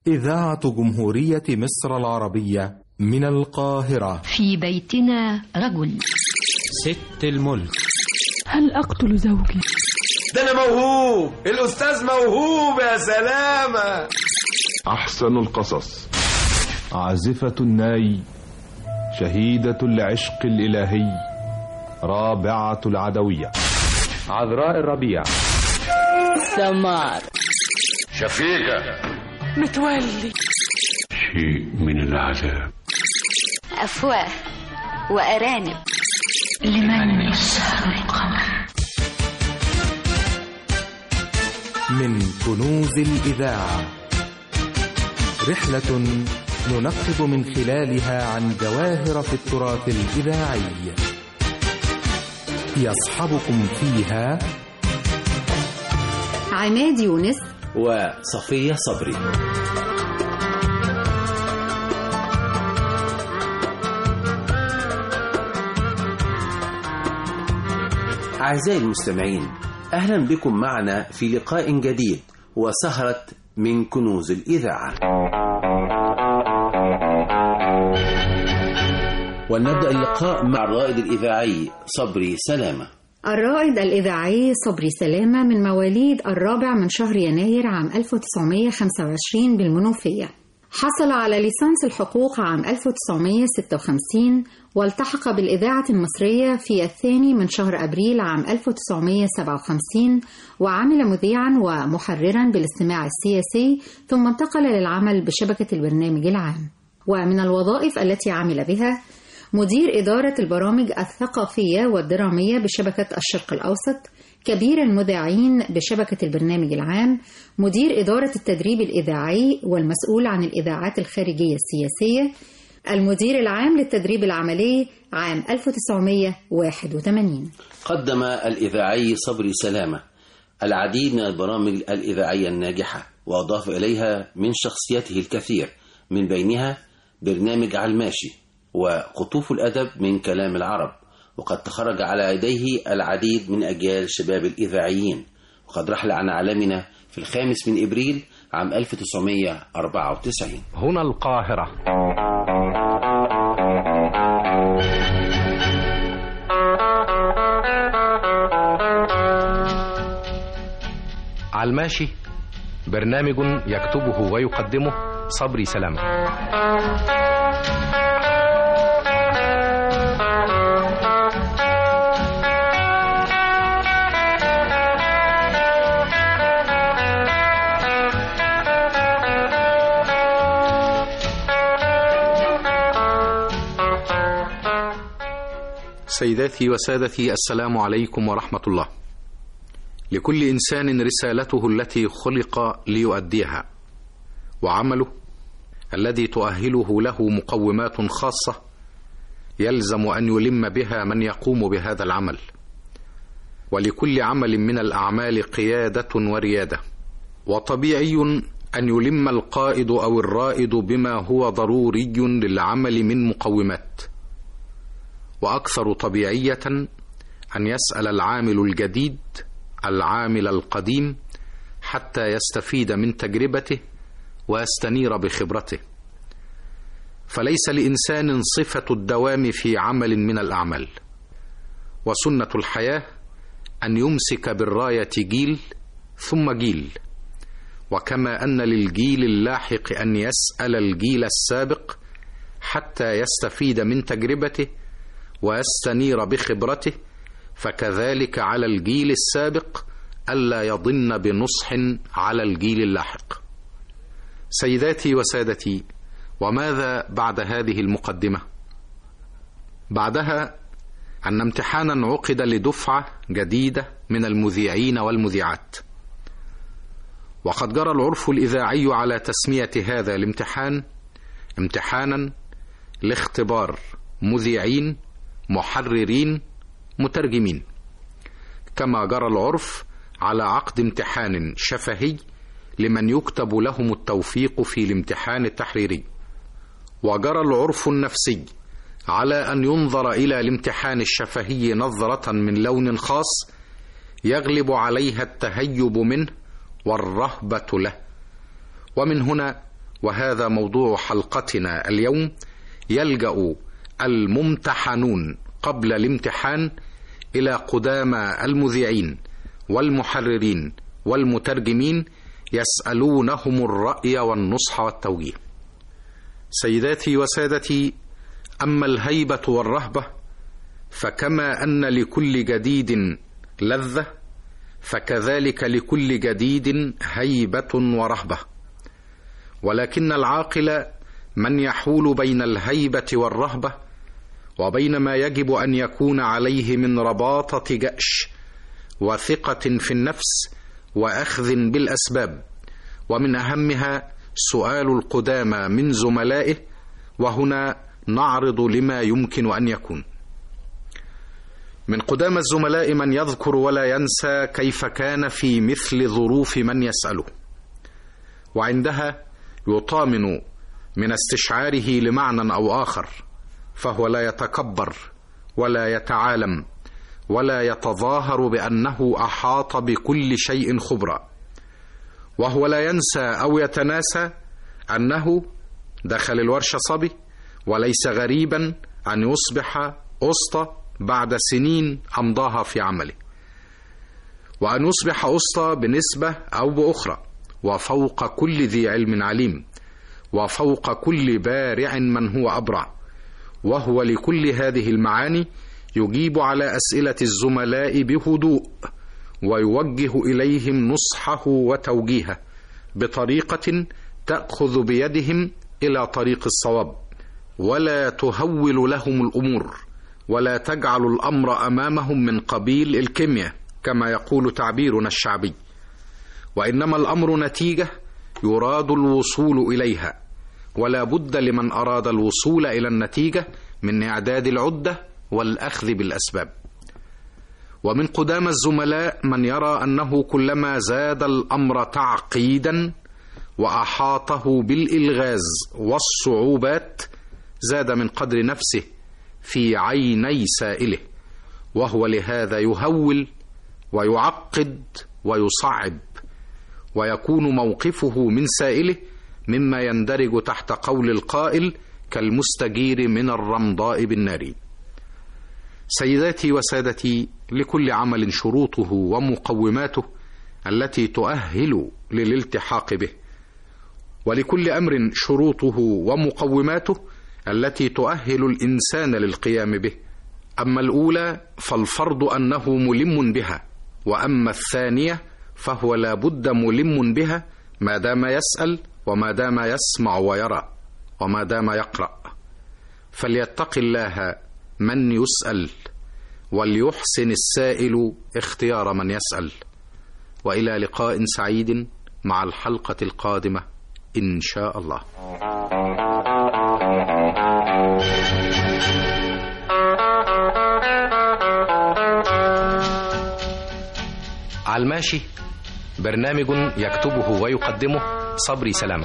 إذاعة جمهورية مصر العربية من القاهرة في بيتنا رجل ست الملك هل أقتل زوجي؟ ده أنا موهوب الأستاذ موهوب يا سلامة أحسن القصص عازفة الناي شهيدة العشق الإلهي رابعة العدوية عذراء الربيع سمار شفيقة متولي شيء من العذاب أفواه وأرانب لمن يسهر القمر من كنوز الإذاعة رحلة ننقب من خلالها عن جواهر في التراث الإذاعي يصحبكم فيها عماد يونس وصفية صبري أعزائي المستمعين أهلا بكم معنا في لقاء جديد وسهرة من كنوز الإذاعة ولنبدأ اللقاء مع الرائد الإذاعي صبري سلامة الرائد الإذاعي صبري سلامة من مواليد الرابع من شهر يناير عام 1925 بالمنوفية حصل على ليسانس الحقوق عام 1956 والتحق بالإذاعة المصرية في الثاني من شهر أبريل عام 1957 وعمل مذيعا ومحررا بالاستماع السياسي ثم انتقل للعمل بشبكة البرنامج العام ومن الوظائف التي عمل بها مدير إدارة البرامج الثقافية والدرامية بشبكة الشرق الأوسط كبير المذيعين بشبكة البرنامج العام مدير إدارة التدريب الإذاعي والمسؤول عن الإذاعات الخارجية السياسية المدير العام للتدريب العملي عام 1981 قدم الإذاعي صبري سلامة العديد من البرامج الإذاعية الناجحة وأضاف إليها من شخصيته الكثير من بينها برنامج على الماشي وقطوف الأدب من كلام العرب وقد تخرج على يديه العديد من أجيال شباب الإذاعيين وقد رحل عن عالمنا في الخامس من إبريل عام 1994 هنا القاهرة على الماشي برنامج يكتبه ويقدمه صبري سلامة سيداتي وسادتي السلام عليكم ورحمة الله. لكل إنسان رسالته التي خلق ليؤديها، وعمله الذي تؤهله له مقومات خاصة يلزم أن يلم بها من يقوم بهذا العمل. ولكل عمل من الأعمال قيادة وريادة، وطبيعي أن يلم القائد أو الرائد بما هو ضروري للعمل من مقومات. واكثر طبيعيه ان يسال العامل الجديد العامل القديم حتى يستفيد من تجربته ويستنير بخبرته فليس لانسان صفه الدوام في عمل من الاعمال وسنه الحياه ان يمسك بالرايه جيل ثم جيل وكما ان للجيل اللاحق ان يسال الجيل السابق حتى يستفيد من تجربته ويستنير بخبرته فكذلك على الجيل السابق الا يضن بنصح على الجيل اللاحق سيداتي وسادتي وماذا بعد هذه المقدمه بعدها ان امتحانا عقد لدفعه جديده من المذيعين والمذيعات وقد جرى العرف الاذاعي على تسميه هذا الامتحان امتحانا لاختبار مذيعين محررين مترجمين كما جرى العرف على عقد امتحان شفهي لمن يكتب لهم التوفيق في الامتحان التحريري وجرى العرف النفسي على ان ينظر الى الامتحان الشفهي نظره من لون خاص يغلب عليها التهيب منه والرهبه له ومن هنا وهذا موضوع حلقتنا اليوم يلجأ الممتحنون قبل الامتحان إلى قدامى المذيعين والمحررين والمترجمين يسألونهم الرأي والنصح والتوجيه سيداتي وسادتي أما الهيبة والرهبة فكما أن لكل جديد لذة فكذلك لكل جديد هيبة ورهبة ولكن العاقل من يحول بين الهيبة والرهبة وبين ما يجب أن يكون عليه من رباطة جأش وثقة في النفس وأخذ بالأسباب ومن أهمها سؤال القدامى من زملائه وهنا نعرض لما يمكن أن يكون من قدام الزملاء من يذكر ولا ينسى كيف كان في مثل ظروف من يسأله وعندها يطامن من استشعاره لمعنى أو آخر فهو لا يتكبر ولا يتعالم ولا يتظاهر بأنه أحاط بكل شيء خبرا وهو لا ينسى أو يتناسى أنه دخل الورشة صبي وليس غريبا أن يصبح أسطى بعد سنين أمضاها في عمله وأن يصبح أسطى بنسبة أو بأخرى وفوق كل ذي علم عليم وفوق كل بارع من هو أبرع وهو لكل هذه المعاني يجيب على أسئلة الزملاء بهدوء ويوجه إليهم نصحه وتوجيهه بطريقة تأخذ بيدهم إلى طريق الصواب ولا تهول لهم الأمور ولا تجعل الأمر أمامهم من قبيل الكيمياء كما يقول تعبيرنا الشعبي وإنما الأمر نتيجة يراد الوصول إليها ولا بد لمن أراد الوصول إلى النتيجة من إعداد العدة والأخذ بالأسباب ومن قدام الزملاء من يرى أنه كلما زاد الأمر تعقيدا وأحاطه بالإلغاز والصعوبات زاد من قدر نفسه في عيني سائله وهو لهذا يهول ويعقد ويصعب ويكون موقفه من سائله مما يندرج تحت قول القائل كالمستجير من الرمضاء بالنار سيداتي وسادتي لكل عمل شروطه ومقوماته التي تؤهل للالتحاق به ولكل امر شروطه ومقوماته التي تؤهل الانسان للقيام به اما الاولى فالفرض انه ملم بها واما الثانيه فهو لا بد ملم بها ما دام يسال وما دام يسمع ويرى وما دام يقرا فليتق الله من يسال وليحسن السائل اختيار من يسال والى لقاء سعيد مع الحلقه القادمه ان شاء الله على الماشي برنامج يكتبه ويقدمه صبري سلامه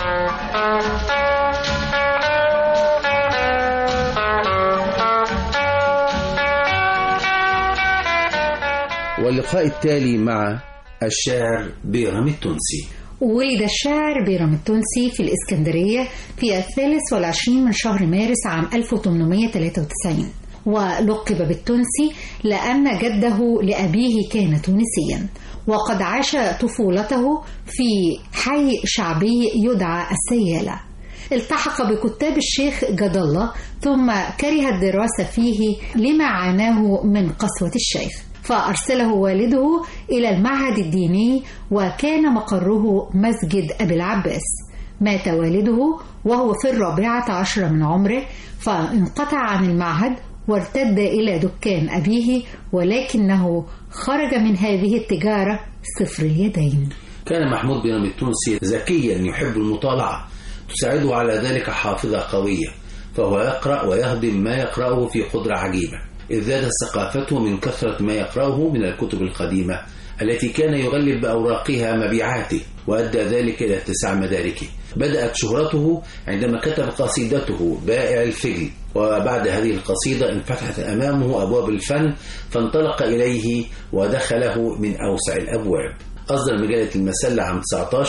واللقاء التالي مع الشاعر بيرام التونسي ولد الشاعر بيرام التونسي في الإسكندرية في الثالث والعشرين من شهر مارس عام 1893 ولقب بالتونسي لأن جده لأبيه كان تونسيا وقد عاش طفولته في حي شعبي يدعى السيالة التحق بكتاب الشيخ جد الله ثم كره الدراسة فيه لما عاناه من قسوة الشيخ فأرسله والده إلى المعهد الديني وكان مقره مسجد أبي العباس مات والده وهو في الرابعة عشر من عمره فانقطع عن المعهد وارتد إلى دكان أبيه ولكنه خرج من هذه التجارة صفر اليدين كان محمود بن التونسي ذكيا يحب المطالعة تساعده على ذلك حافظة قوية فهو يقرأ ويهضم ما يقرأه في قدرة عجيبة إذ زادت ثقافته من كثرة ما يقرأه من الكتب القديمة التي كان يغلب بأوراقها مبيعاته وأدى ذلك إلى اتساع مداركه بدأت شهرته عندما كتب قصيدته بائع الفجل وبعد هذه القصيدة انفتحت أمامه أبواب الفن فانطلق إليه ودخله من أوسع الأبواب أصدر مجلة المسلة عام 19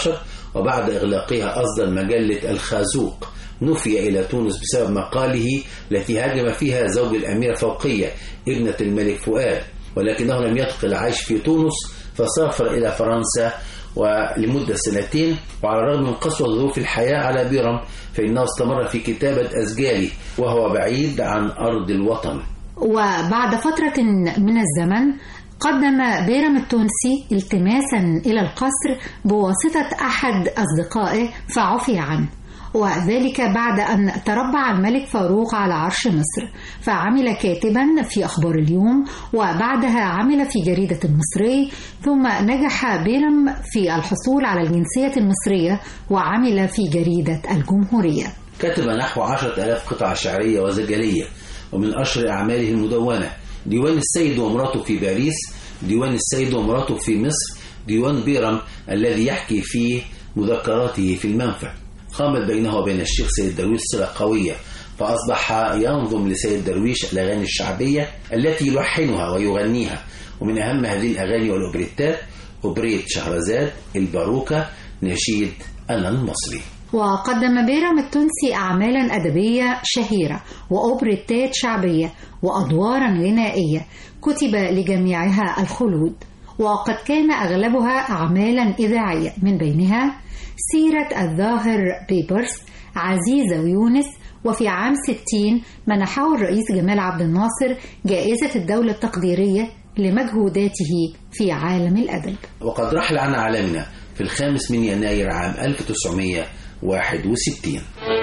وبعد إغلاقها أصدر مجلة الخازوق نفي إلى تونس بسبب مقاله التي هاجم فيها زوج الأميرة فوقية ابنة الملك فؤاد ولكنه لم يطق العيش في تونس فسافر إلى فرنسا ولمدة سنتين وعلى الرغم من قسوة ظروف الحياة على بيرم فإنه استمر في كتابة أسجاله وهو بعيد عن أرض الوطن وبعد فترة من الزمن قدم بيرم التونسي التماسا إلى القصر بواسطة أحد أصدقائه فعفي عنه وذلك بعد أن تربع الملك فاروق على عرش مصر فعمل كاتبا في أخبار اليوم وبعدها عمل في جريدة المصري ثم نجح بيرم في الحصول على الجنسية المصرية وعمل في جريدة الجمهورية كتب نحو عشرة ألاف قطعة شعرية وزجلية ومن أشهر أعماله المدونة ديوان السيد ومراته في باريس ديوان السيد ومراته في مصر ديوان بيرم الذي يحكي فيه مذكراته في المنفى قامت بينه وبين الشيخ سيد درويش صلة قوية فأصبح ينظم لسيد درويش الأغاني الشعبية التي يلحنها ويغنيها ومن أهم هذه الأغاني والأوبريتات أوبريت شهرزاد الباروكة نشيد أنا المصري وقدم بيرم التونسي أعمالا أدبية شهيرة وأوبريتات شعبية وأدوارا غنائية كتب لجميعها الخلود وقد كان أغلبها أعمالا إذاعية من بينها سيرة الظاهر بيبرس عزيزة ويونس وفي عام 60 منحه الرئيس جمال عبد الناصر جائزة الدولة التقديرية لمجهوداته في عالم الأدب وقد رحل عن عالمنا في الخامس من يناير عام 1961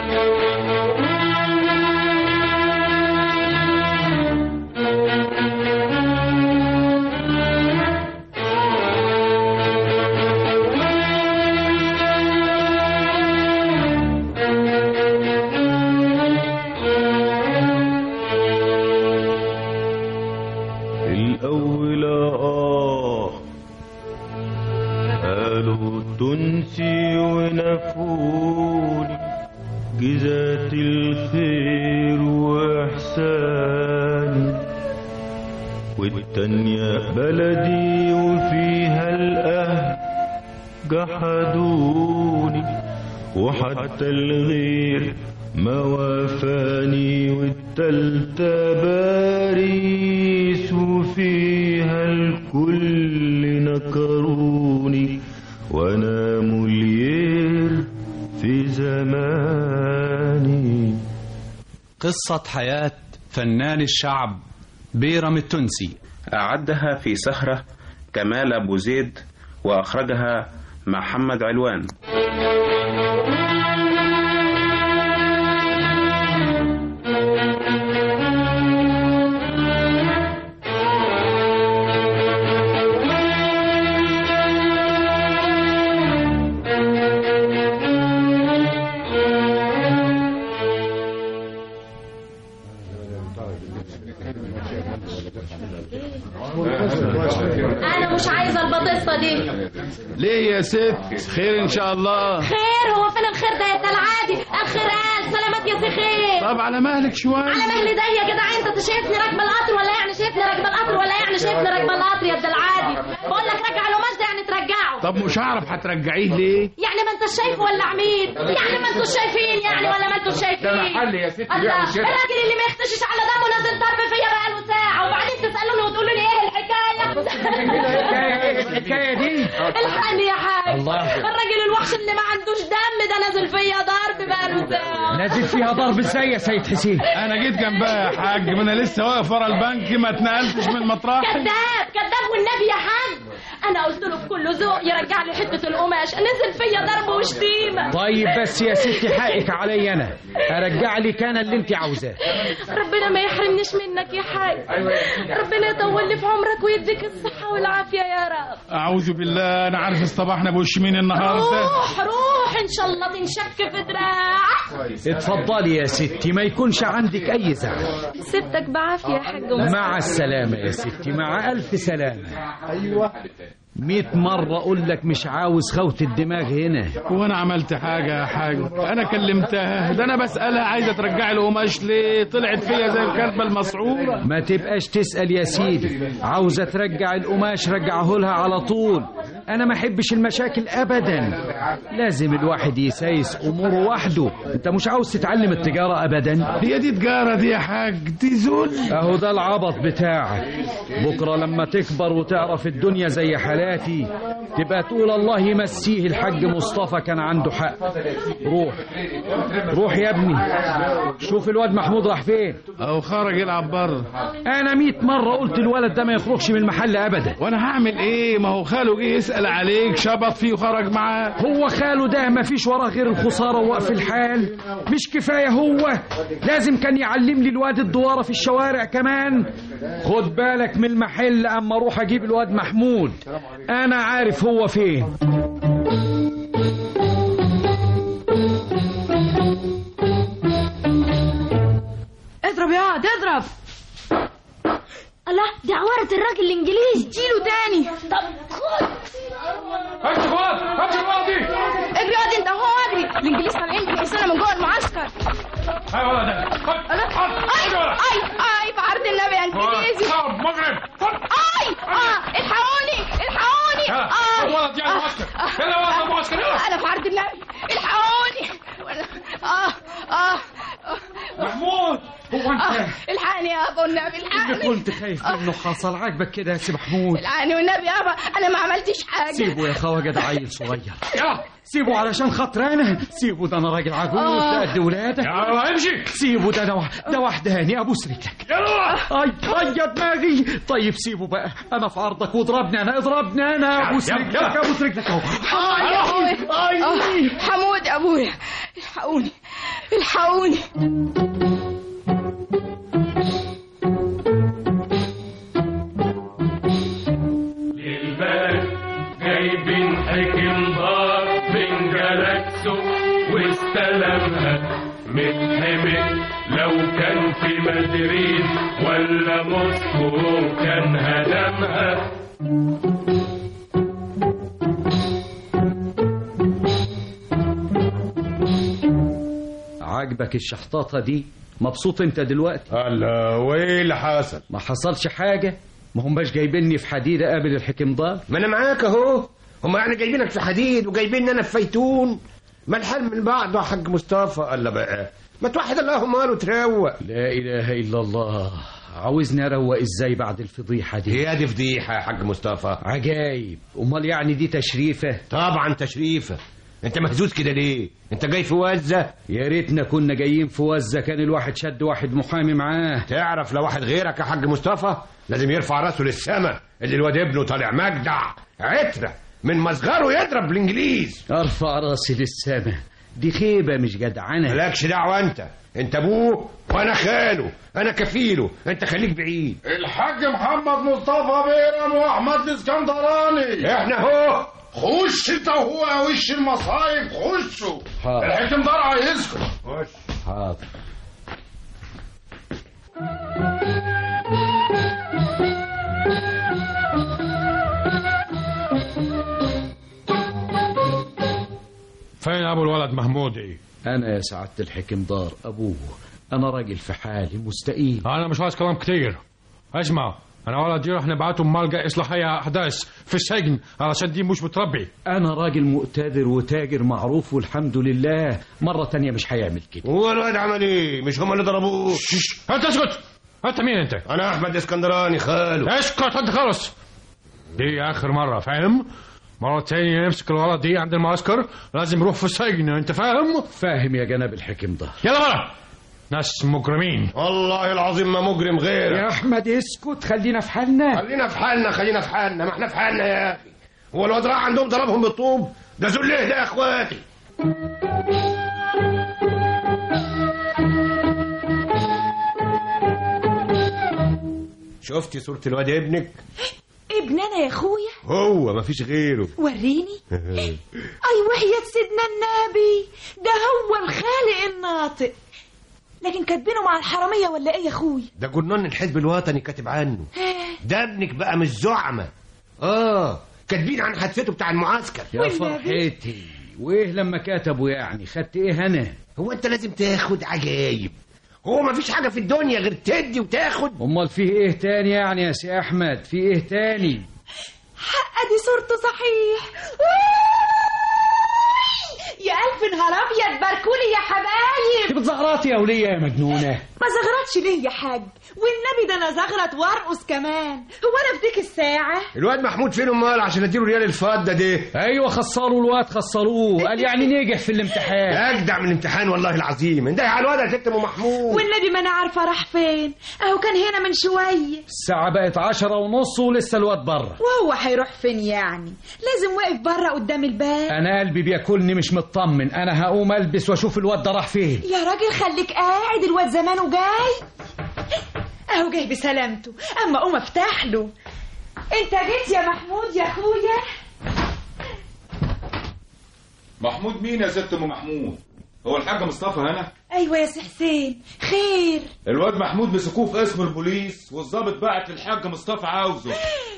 الأول آه قالوا تنسي ونفوني جزات الخير وإحساني والتانية بلدي وفيها الأهل جحدوني وحتى الغير ما وافاني والتالتة باريس وفيها الكل نكروني وانا مليير في زماني قصة حياة فنان الشعب بيرم التونسي أعدها في سهرة كمال أبو زيد وأخرجها محمد علوان انا مش عايزه البطيطه دي ليه يا ست خير ان شاء الله خير هو فين الخير ده يا العادي اخر قال سلامات يا سي خير طب على مهلك شويه على مهلي ده يا جدع انت شايفني راكبه القطر ولا يعني شايفني راكبه القطر ولا يعني شايفني راكبه القطر يا العادي بقول لك رجع القماش ده يعني ترجعه طب مش هعرف هترجعيه ليه يعني ما انت شايفه ولا عميد يعني ما انتوا شايفين يعني ولا ما انتوا شايفين ده محل يا ستي الله بيع وشراء. الراجل اللي ما يختشش على دمه نازل ضرب فيا بقاله ساعه وبعدين تسالوني وتقولوا لي ايه الحكايه الحكايه دي الحقني يا حاج الله. الراجل الوحش اللي ما عندوش دم ده نازل فيا ضرب بقاله ساعه نازل فيها ضرب ازاي يا سيد حسين انا جيت جنبها يا حاج ما انا لسه واقف ورا البنك ما اتنقلتش من مطرحي كذاب كذاب والنبي يا حاج انا قلت له بكل ذوق يرجع لي حته القماش نزل فيا ضرب وشتيمه طيب بس يا ستي حقك علي انا ارجع لك انا اللي انت عاوزاه ربنا ما يحرمنيش منك يا حاج ربنا يطول لي في عمرك ويديك الصحه والعافيه يا رب اعوذ بالله انا عارف اصطبحنا بوش مين النهارده روح روح ان شاء الله تنشك في دراعك اتفضلي يا ستي ما يكونش عندك اي زعل سبتك بعافيه يا حاج مع السلامة يا ستي مع ألف سلامة أيوة مئة مرة أقول لك مش عاوز خوت الدماغ هنا وانا عملت حاجه يا حاج انا كلمتها ده انا بسالها عايزه ترجع لي قماش ليه طلعت فيا زي الكلبه المسعوره ما تبقاش تسأل يا سيدي عاوزة ترجع القماش رجعه لها على طول انا ما احبش المشاكل ابدا لازم الواحد يسايس اموره وحده انت مش عاوز تتعلم التجاره ابدا هي دي تجارة دي يا حاج دي ذل اهو ده العبط بتاعك بكره لما تكبر وتعرف الدنيا زي حالاتي تبقى تقول الله يمسيه الحاج مصطفى كان عنده حق روح روح يا ابني شوف الواد محمود راح فين او خرج يلعب بره انا مئة مره قلت الولد ده ما يخرجش من المحل ابدا وانا هعمل ايه ما هو خاله جه يسال عليك شبط فيه وخرج معاه هو خاله ده ما فيش وراه غير الخساره ووقف الحال مش كفايه هو لازم كان يعلم لي الواد الدواره في الشوارع كمان خد بالك من المحل اما اروح اجيب الواد محمود انا عارف هو فين اضرب يا واد اضرب الله دي عورة الراجل الانجليزي اديله تاني طب خد همشي فؤاد همشي فؤاد دي اجري يا واد انت هو اجري الانجليز طالعين بيحسنا من جوه المعسكر هاي ولا ده اي اي اي في عرض النبي يا انجليزي مغرب اي اه الحقوني الحقوني اه ولد يا المعسكر يلا ولد المعسكر يلا انا في عرض النبي الحقوني اه اه محمود هو انت آه، الحقني يا ابو النبي اللي الحقني كنت خايف منه حصل عاجبك كده يا سي محمود الحقني والنبي يابا انا ما عملتش حاجه سيبه يا خواجه ده عيل صغير يلا سيبه علشان خاطر انا سيبه ده انا راجل عجوز آه. ده قد ولادك يلا امشي سيبه ده ده, وح- ده وحداني ابوس رجلك يلا اي اي يا دماغي طيب سيبه بقى انا في عرضك واضربني انا اضربني انا ابوس يلا، رجلك يلا. ابوس رجلك اهو اه يا ابويا أي. آه، حمود يا ابويا الحقوني الحقوني البلد جايبين حكم دار من جالاكسو واستلمها متهمت لو كان في مدريد ولا موسكو كان هدمها عاجبك الشحطاطه دي مبسوط انت دلوقتي الله وايه اللي حصل ما حصلش حاجه ما هماش جايبيني في حديده قابل الحكمدار ما انا معاك اهو هم يعني جايبينك في حديد وجايبيني انا في فيتون ما الحال من بعض يا حاج مصطفى الله بقى ما توحد الله ماله تروق لا اله الا الله عاوزني اروق ازاي بعد الفضيحه دي هي دي فضيحه يا حاج مصطفى عجايب امال يعني دي تشريفه طبعا تشريفه انت مهزوز كده ليه انت جاي في وزه يا ريتنا كنا جايين في وزه كان الواحد شد واحد محامي معاه تعرف لو واحد غيرك يا حاج مصطفى لازم يرفع راسه للسما اللي الواد ابنه طالع مجدع عتره من مصغره يضرب بالانجليز ارفع راسي للسما دي خيبه مش جدعنه مالكش دعوه انت انت ابوه وانا خاله انا كفيله انت خليك بعيد الحاج محمد مصطفى بيرم واحمد الاسكندراني احنا اهو خش انت وهو يا وش المصايب خشوا حاضر. الحكم دار عايزكم حاضر فين ابو الولد محمود ايه انا يا سعاده الحكمدار ابوه انا راجل في حالي مستقيم انا مش عايز كلام كتير اسمع انا ولدي راح نبعته ملجا اصلاحيه احداث في السجن علشان دي مش متربي انا راجل مقتدر وتاجر معروف والحمد لله مره تانية مش هيعمل كده هو الواد عمل ايه مش هم اللي ضربوه انت اسكت انت مين انت انا احمد اسكندراني خاله اسكت انت خلص دي اخر مره فاهم مرة تانية نمسك الولد دي عند المعسكر لازم يروح في السجن انت فاهم فاهم يا جناب الحكمدار يلا بقى ناس مجرمين والله العظيم ما مجرم غيرك يا احمد اسكت خلينا في حالنا خلينا في حالنا خلينا في حالنا ما احنا في حالنا يا اخي هو الواد راح عندهم ضربهم بالطوب ده ذل ايه ده يا اخواتي شفتي صورة الواد ابنك ابن انا يا اخويا هو ما فيش غيره وريني اي وحياة سيدنا النبي ده هو الخالق الناطق لكن كاتبينه مع الحرامية ولا ايه يا اخويا ده جنون الحزب الوطني كاتب عنه ده ابنك بقى مش زعمة اه كاتبين عن حادثته بتاع المعسكر يا فرحتي وايه لما كتبوا يعني خدت ايه انا هو انت لازم تاخد عجايب هو ما فيش حاجة في الدنيا غير تدي وتاخد امال فيه ايه تاني يعني يا سي احمد في ايه تاني حق دي صورته صحيح يا ألف نهار أبيض باركولي يا حبايب انت بتزغرطي يا وليه يا مجنونه ما زغرتش ليه يا حاج والنبي ده انا زغرت وارقص كمان هو انا في ديك الساعه الواد محمود فين امال عشان اديله ريال الفضه دي ايوه خسروا الواد خسروه قال يعني نجح في الامتحان اجدع من الامتحان والله العظيم انده على الواد يا ست ام محمود والنبي ما انا عارفه راح فين اهو كان هنا من شويه الساعة بقت عشرة ونص ولسه الواد بره وهو هيروح فين يعني لازم واقف بره قدام الباب انا قلبي بياكلني مش مطمن انا هقوم البس واشوف الواد ده راح فين يا راجل خليك قاعد الواد زمانه جاي اهو جاي بسلامته اما قوم افتح له انت جيت يا محمود يا اخويا محمود مين يا ست ام محمود هو الحاج مصطفى هنا ايوه يا سي حسين خير الواد محمود مسكوه في اسم البوليس والظابط بعت للحاج مصطفى عاوزه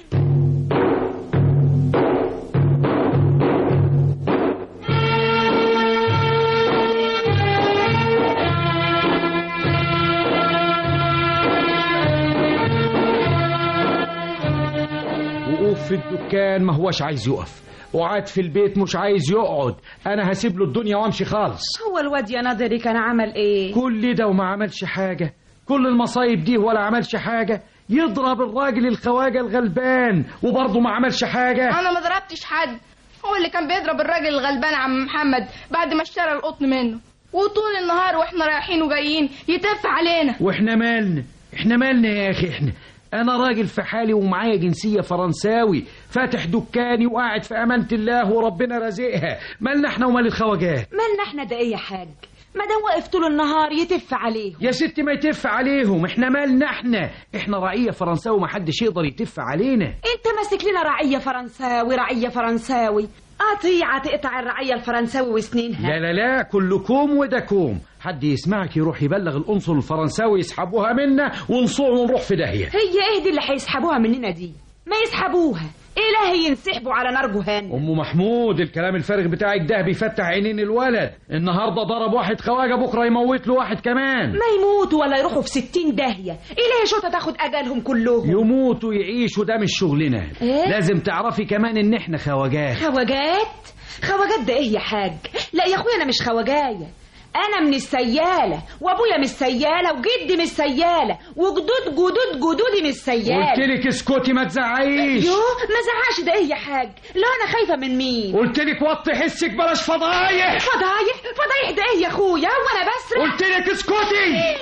وقوف في الدكان ما هوش عايز يقف وقعد في البيت مش عايز يقعد انا هسيب له الدنيا وامشي خالص هو الواد يا ناظري كان عمل ايه كل ده وما عملش حاجة كل المصايب دي ولا عملش حاجة يضرب الراجل الخواجة الغلبان وبرضه ما عملش حاجة انا ما ضربتش حد هو اللي كان بيضرب الراجل الغلبان عم محمد بعد ما اشترى القطن منه وطول النهار واحنا رايحين وجايين يتف علينا واحنا مالنا احنا مالنا يا اخي احنا انا راجل في حالي ومعايا جنسية فرنساوي فاتح دكاني وقاعد في امانة الله وربنا رازقها مالنا احنا ومال الخواجات مالنا احنا ده ايه يا حاج ما دام واقف طول النهار يتف عليه يا ستي ما يتف عليهم احنا مالنا احنا احنا رعية فرنساوي ما حدش يقدر يتف علينا انت ماسك لنا رعيه فرنساوي رعيه فرنساوي قطيعه تقطع الرعيه الفرنساوي وسنينها لا لا لا كلكم ودكم حد يسمعك يروح يبلغ القنصل الفرنساوي يسحبوها منا ونصوع ونروح في داهية هي ايه دي اللي هيسحبوها مننا دي ما يسحبوها إلهي ينسحبوا على نار جهنم ام محمود الكلام الفارغ بتاعك ده بيفتح عينين الولد النهارده ضرب واحد خواجه بكره يموت له واحد كمان ما يموتوا ولا يروحوا في ستين داهية إلهي شرطة تاخد أجلهم كلهم يموتوا يعيشوا ده مش شغلنا إيه؟ لازم تعرفي كمان ان احنا خواجات خواجات خواجات ده ايه يا حاج لا يا اخويا انا مش خواجايه انا من السياله وابويا من السياله وجدي من السياله وجدود جدود جدودي من السياله قلت لك اسكتي ما تزعقيش يوه ما زعقش ده ايه يا حاج لا انا خايفه من مين قلت لك وطي حسك بلاش فضايح فضايح فضايح ده ايه يا اخويا وانا بسرق قلت لك اسكتي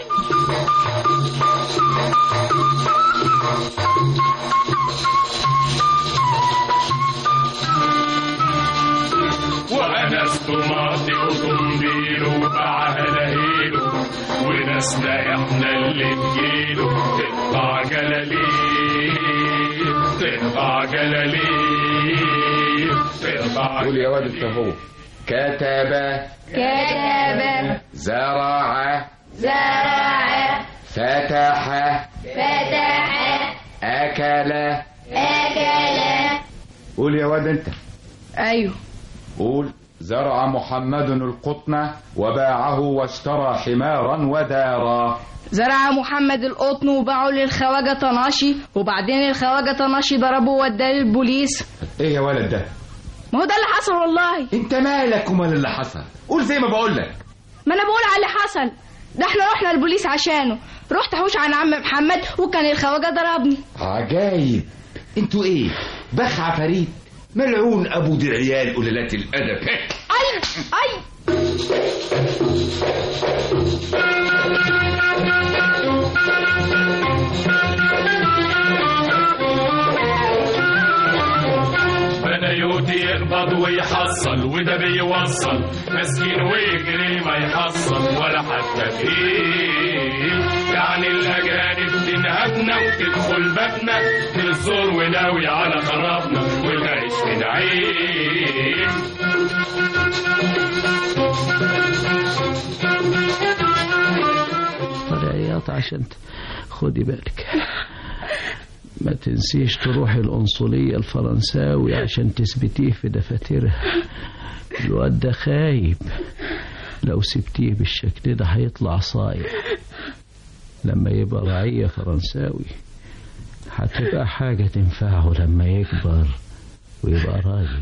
وناس طماطي وطنبيل وبعهلهيل وناسنا احنا اللي تجيله تقطع جلاليل تقطع جلاليل تقطع قول يا واد انت هو كتب كتب زرع زرع فتح فتح أكل أكل قول يا واد انت أيوه قول زرع محمد القطن وباعه واشترى حمارا ودارا زرع محمد القطن وباعه للخواجة طناشي وبعدين الخواجة طناشي ضربه ووداه للبوليس ايه يا ولد ده ما هو ده اللي حصل والله انت مالك ومال اللي حصل قول زي ما بقول لك ما انا بقول على اللي حصل ده احنا رحنا البوليس عشانه رحت احوش عن عم محمد وكان الخواجة ضربني عجايب انتوا ايه بخ عفاريت ملعون ابو دي عيال قلالات الادب اي اي بنيوتي يقبض ويحصل وده بيوصل مسكين ويجري ما يحصل ولا حتى فيه يعني الاجانب تنهبنا وتدخل بابنا تزور وناوي على خرابنا ونعيش في نعيم طلعيات عشان ت- خدي بالك ما تنسيش تروحي القنصلية الفرنساوي عشان تثبتيه في دفاترها الواد ده خايب لو سبتيه بالشكل ده هيطلع صايع لما يبقى رعية فرنساوي هتبقى حاجة تنفعه لما يكبر ويبقى راجل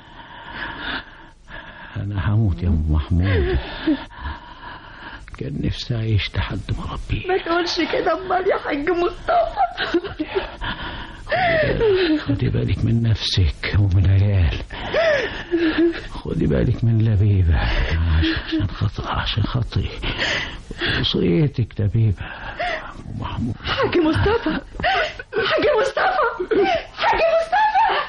أنا هموت يا أم محمود كان نفسي أعيش لحد ما ربي ما تقولش كده امال يا حاج مصطفى خدي بالك من نفسك ومن العيال خدي بالك من لبيبة عشان خاطر عشان خاطري وصيتك لبيبة أم محمود حاج مصطفى حاج مصطفى حاج مصطفى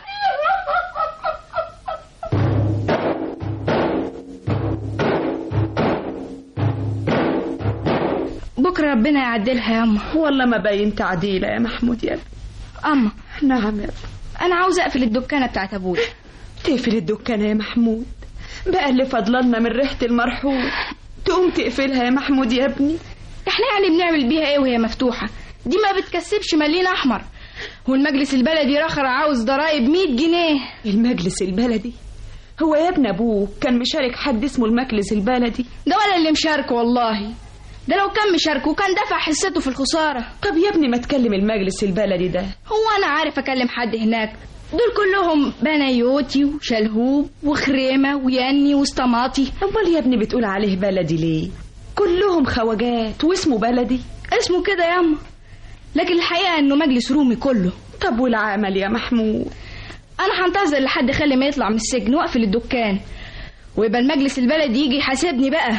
بكره ربنا يعدلها يا اما والله ما باين تعديلة يا محمود يا ابني اما نعم يا ابني انا عاوزه اقفل الدكانه بتاعت ابويا تقفل الدكانة يا محمود بقى اللي فضلنا من ريحة المرحوم تقوم تقفلها يا محمود يا ابني احنا يعني بنعمل بيها ايه وهي مفتوحه دي ما بتكسبش مليون احمر والمجلس البلدي رخر عاوز ضرايب 100 جنيه المجلس البلدي هو يا ابن ابوك كان مشارك حد اسمه المجلس البلدي ده ولا اللي مشاركه والله ده لو كان مشاركه كان دفع حصته في الخساره طب يا ابني ما تكلم المجلس البلدي ده هو انا عارف اكلم حد هناك دول كلهم بنايوتي وشلهوب وخريمه وياني وسطماطي امال يا ابني بتقول عليه بلدي ليه كلهم خواجات واسمه بلدي اسمه كده ياما لكن الحقيقه انه مجلس رومي كله طب والعمل يا محمود انا هنتظر لحد خلي ما يطلع من السجن واقفل الدكان ويبقى المجلس البلدي يجي يحاسبني بقى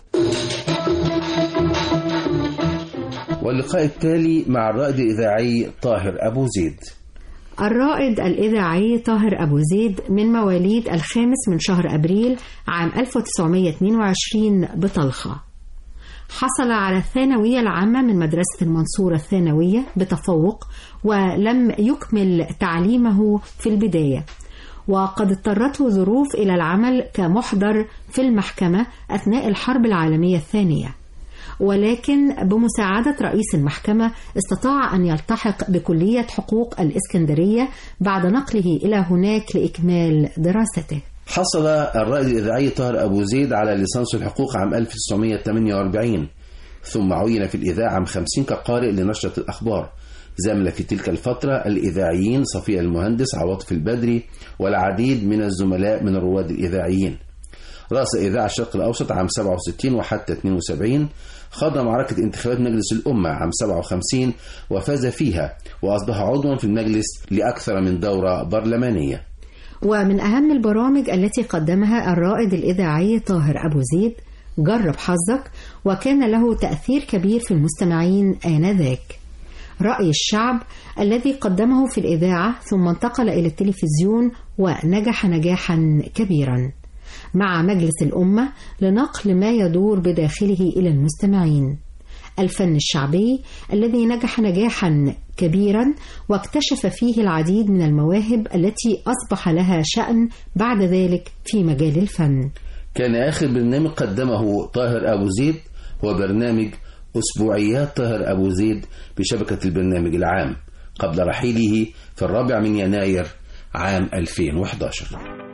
واللقاء التالي مع الرائد الإذاعي طاهر أبو زيد الرائد الإذاعي طاهر أبو زيد من مواليد الخامس من شهر أبريل عام 1922 بطلخة حصل على الثانوية العامة من مدرسة المنصورة الثانوية بتفوق ولم يكمل تعليمه في البداية وقد اضطرته ظروف إلى العمل كمحضر في المحكمة أثناء الحرب العالمية الثانية ولكن بمساعدة رئيس المحكمة استطاع أن يلتحق بكلية حقوق الإسكندرية بعد نقله إلى هناك لإكمال دراسته حصل الرائد الإذاعي طاهر أبو زيد على ليسانس الحقوق عام 1948 ثم عين في الإذاعة عام 50 كقارئ لنشرة الأخبار زمل في تلك الفترة الإذاعيين صفية المهندس عواطف البدري والعديد من الزملاء من الرواد الإذاعيين رأس إذاعة الشرق الأوسط عام 67 وحتى 72 خاض معركة انتخابات مجلس الأمة عام 57 وفاز فيها وأصبح عضوا في المجلس لأكثر من دورة برلمانية ومن أهم البرامج التي قدمها الرائد الإذاعي طاهر أبو زيد جرب حظك وكان له تأثير كبير في المستمعين آنذاك رأي الشعب الذي قدمه في الإذاعة ثم انتقل إلى التلفزيون ونجح نجاحا كبيرا مع مجلس الأمة لنقل ما يدور بداخله إلى المستمعين الفن الشعبي الذي نجح نجاحا كبيرا واكتشف فيه العديد من المواهب التي أصبح لها شأن بعد ذلك في مجال الفن كان آخر برنامج قدمه طاهر أبو زيد هو برنامج أسبوعيات طاهر أبو زيد بشبكة البرنامج العام قبل رحيله في الرابع من يناير عام 2011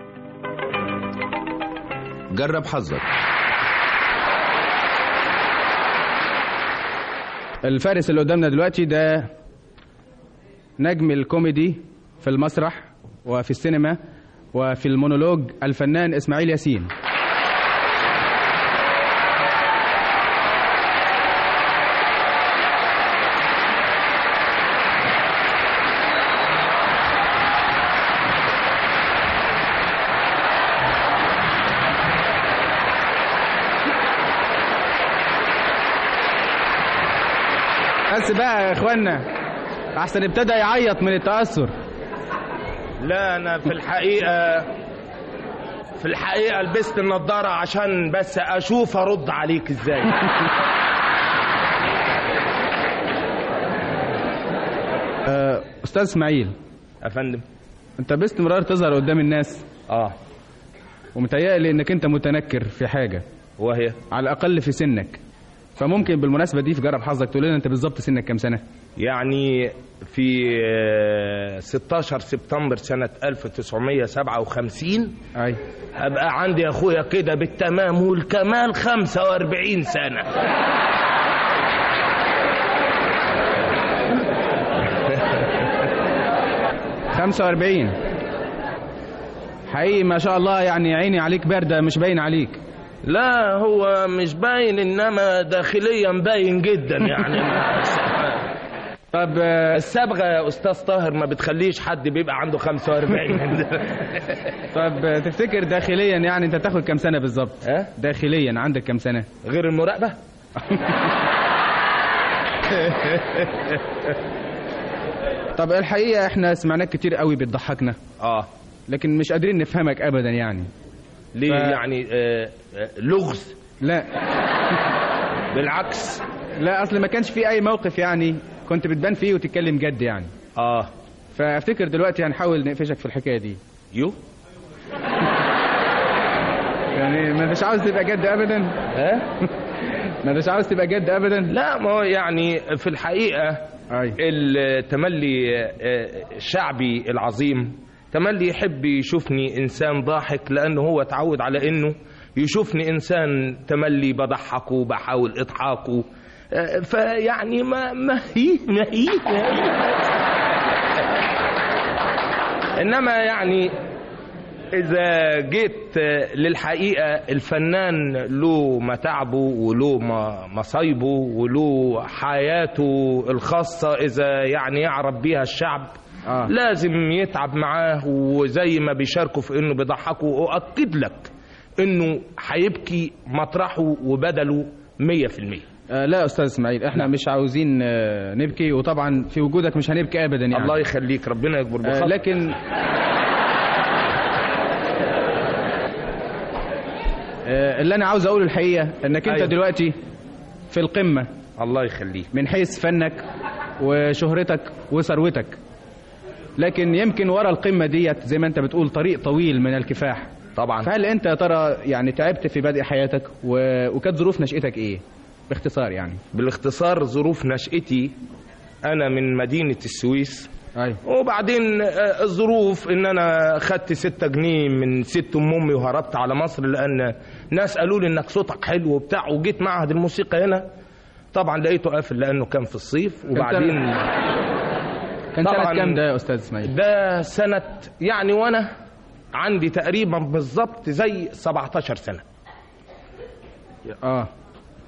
جرب حظك الفارس اللي قدامنا دلوقتي ده نجم الكوميدي في المسرح وفي السينما وفي المونولوج الفنان اسماعيل ياسين بس بقى يا اخوانا احسن ابتدى يعيط من التاثر لا انا في الحقيقه في الحقيقه لبست النضاره عشان بس اشوف ارد عليك ازاي آه، استاذ اسماعيل يا فندم انت باستمرار تظهر قدام الناس اه ومتهيألي انك انت متنكر في حاجه وهي على الاقل في سنك فممكن بالمناسبه دي في جرب حظك تقول لنا انت بالظبط سنك كام سنه يعني في آه، 16 سبتمبر سنة 1957 أي أبقى عندي يا أخويا كده بالتمام والكمال 45 سنة 45 حقيقي ما شاء الله يعني عيني عليك باردة مش باين عليك لا هو مش باين انما داخليا باين جدا يعني طب الصبغه يا استاذ طاهر ما بتخليش حد بيبقى عنده 45 طب تفتكر داخليا يعني انت تاخد كام سنة بالظبط ها داخليا عندك كام سنة غير المراقبة طب الحقيقة احنا سمعناك كتير قوي بتضحكنا اه لكن مش قادرين نفهمك ابدا يعني ليه يعني آه آه لغز لا بالعكس لا اصل ما كانش في اي موقف يعني كنت بتبان فيه وتتكلم جد يعني اه فافتكر دلوقتي هنحاول نقفشك في الحكايه دي يو يعني ما انتش عاوز تبقى جد ابدا ها ما انتش عاوز تبقى جد ابدا لا ما هو يعني في الحقيقه أي. التملي آه، الشعبي العظيم تملي يحب يشوفني انسان ضاحك لانه هو اتعود على انه يشوفني انسان تملي بضحكه وبحاول اضحاكه آه، فيعني ما ما هي ما هي, ما هي. انما يعني اذا جيت للحقيقه الفنان له متاعبه وله م- مصايبه وله حياته الخاصه اذا يعني يعرف بيها الشعب آه. لازم يتعب معاه وزي ما بيشاركوا في انه بيضحكوا واكد لك انه هيبكي مطرحه وبدله 100% آه لا يا استاذ اسماعيل احنا مش عاوزين آه، نبكي وطبعا في وجودك مش هنبكي ابدا يعني الله يخليك ربنا يكبر آه بخاطرك لكن آه اللي انا عاوز اقوله الحقيقه انك انت أيوة. دلوقتي في القمه الله يخليك من حيث فنك وشهرتك وثروتك لكن يمكن ورا القمه ديت زي ما انت بتقول طريق طويل من الكفاح طبعا فهل انت يا ترى يعني تعبت في بدء حياتك و... وكانت ظروف نشأتك ايه باختصار يعني بالاختصار ظروف نشأتي أنا من مدينة السويس أيوة. وبعدين آه، الظروف ان انا خدت ستة جنيه من ست ام امي وهربت على مصر لان ناس قالوا لي انك صوتك حلو وبتاع وجيت معهد الموسيقى هنا طبعا لقيته قافل لانه كان في الصيف وبعدين كان سنة طبعاً كام ده يا استاذ اسماعيل ده سنة يعني وانا عندي تقريبا بالظبط زي 17 سنة اه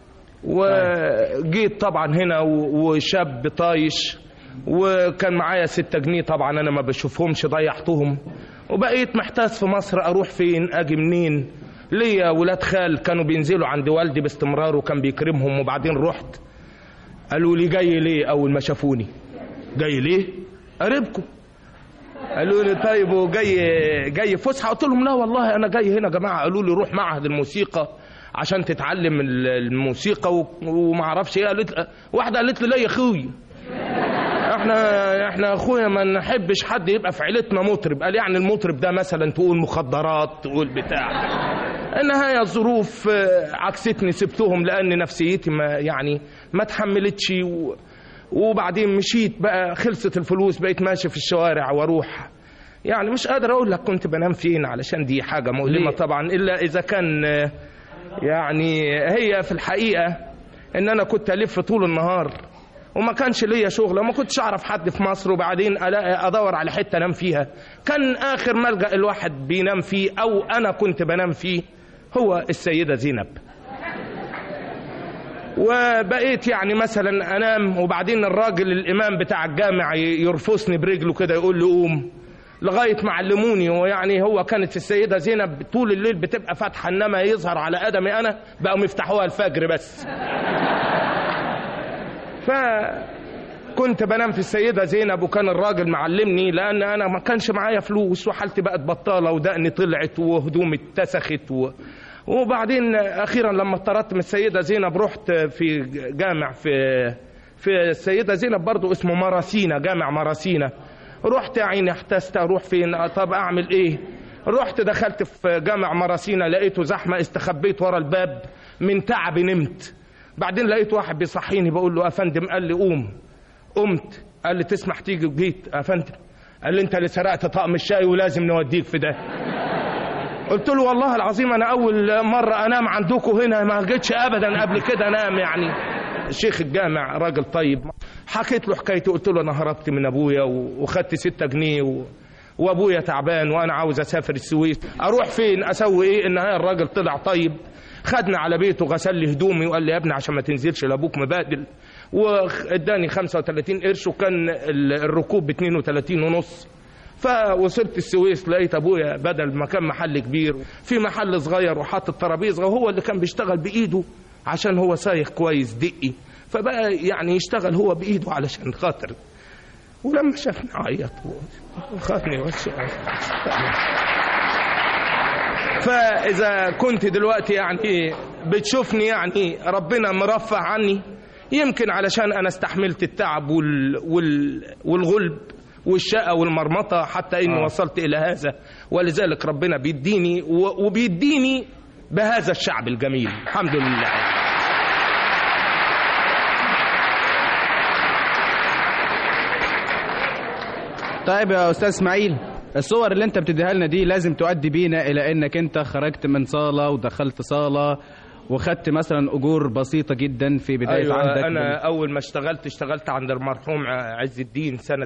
وجيت طبعا هنا و- وشاب طايش وكان معايا ستة جنيه طبعا انا ما بشوفهمش ضيعتهم وبقيت محتاس في مصر اروح فين اجي منين ليا ولاد خال كانوا بينزلوا عند والدي باستمرار وكان بيكرمهم وبعدين رحت قالوا لي جاي ليه اول ما شافوني جاي ليه قريبكم قالوا لي طيب وجاي جاي فسحه قلت لهم لا والله انا جاي هنا يا جماعه قالوا لي روح معهد الموسيقى عشان تتعلم ال- الموسيقى و- وما اعرفش ايه قالت واحده قالت لي لا يا اخوي احنا احنا اخويا ما نحبش حد يبقى في عيلتنا مطرب قال يعني المطرب ده مثلا تقول مخدرات تقول بتاع النهاية الظروف آه، عكستني سبتهم لان نفسيتي ما يعني ما تحملتش و... وبعدين مشيت بقى خلصت الفلوس بقيت ماشي في الشوارع واروح يعني مش قادر اقول لك كنت بنام فين علشان دي حاجة مؤلمة ليه؟ طبعا الا اذا كان آه، يعني هي في الحقيقة ان انا كنت الف طول النهار وما كانش ليا شغل وما كنتش اعرف حد في مصر وبعدين ألاقي ادور على حته انام فيها كان اخر ملجا الواحد بينام فيه او انا كنت بنام فيه هو السيده زينب وبقيت يعني مثلا انام وبعدين الراجل الامام بتاع الجامع ي- يرفسني برجله كده يقول لي قوم لغايه ما علموني ويعني هو كانت السيده زينب طول الليل بتبقى فاتحه انما يظهر على قدمي انا بقوا يفتحوها الفجر بس فكنت بنام في السيدة زينب وكان الراجل معلمني لأن أنا ما كانش معايا فلوس وحالتي بقت بطالة ودقني طلعت وهدومي اتسخت و... وبعدين أخيرا لما اضطرت من السيدة زينب رحت في جامع في في السيدة زينب برضو اسمه مراسينا جامع مراسينا رحت يا عيني احتست اروح فين طب اعمل ايه رحت دخلت في جامع مراسينا لقيته زحمه استخبيت ورا الباب من تعب نمت بعدين لقيت واحد بيصحيني بقول له يا فندم قال لي قوم قمت قال لي تسمح تيجي وجيت يا فندم قال لي انت اللي سرقت طقم الشاي ولازم نوديك في ده قلت له والله العظيم انا اول مره انام عندكم هنا ما جيتش ابدا قبل كده انام يعني شيخ الجامع راجل طيب حكيت له حكايتي قلت له انا هربت من ابويا و- وخدت ستة جنيه و... وابويا تعبان وانا عاوز اسافر السويس اروح فين اسوي ايه النهايه الراجل طلع طيب خدني على بيته غسل لي هدومي وقال لي يا ابني عشان ما تنزلش لابوك مبادل واداني 35 قرش وكان ال- الركوب ب 32 ونص فوصلت السويس لقيت ابويا بدل ما كان محل كبير في محل صغير وحاطط ترابيزه وهو اللي كان بيشتغل بايده عشان هو سايق كويس دقي فبقى يعني يشتغل هو بايده علشان خاطر ولما شافني عيط وخدني وش فاذا كنت دلوقتي يعني بتشوفني يعني ربنا مرفع عني يمكن علشان انا استحملت التعب وال... وال... والغلب والشقة والمرمطة حتى اني آه. وصلت الى هذا ولذلك ربنا بيديني و... وبيديني بهذا الشعب الجميل الحمد لله طيب يا استاذ اسماعيل الصور اللي انت بتديها لنا دي لازم تؤدي بينا الى انك انت خرجت من صاله ودخلت صاله وخدت مثلا اجور بسيطه جدا في بدايه أيوة عندك أنا أول ما اشتغلت اشتغلت عند المرحوم عز الدين سنة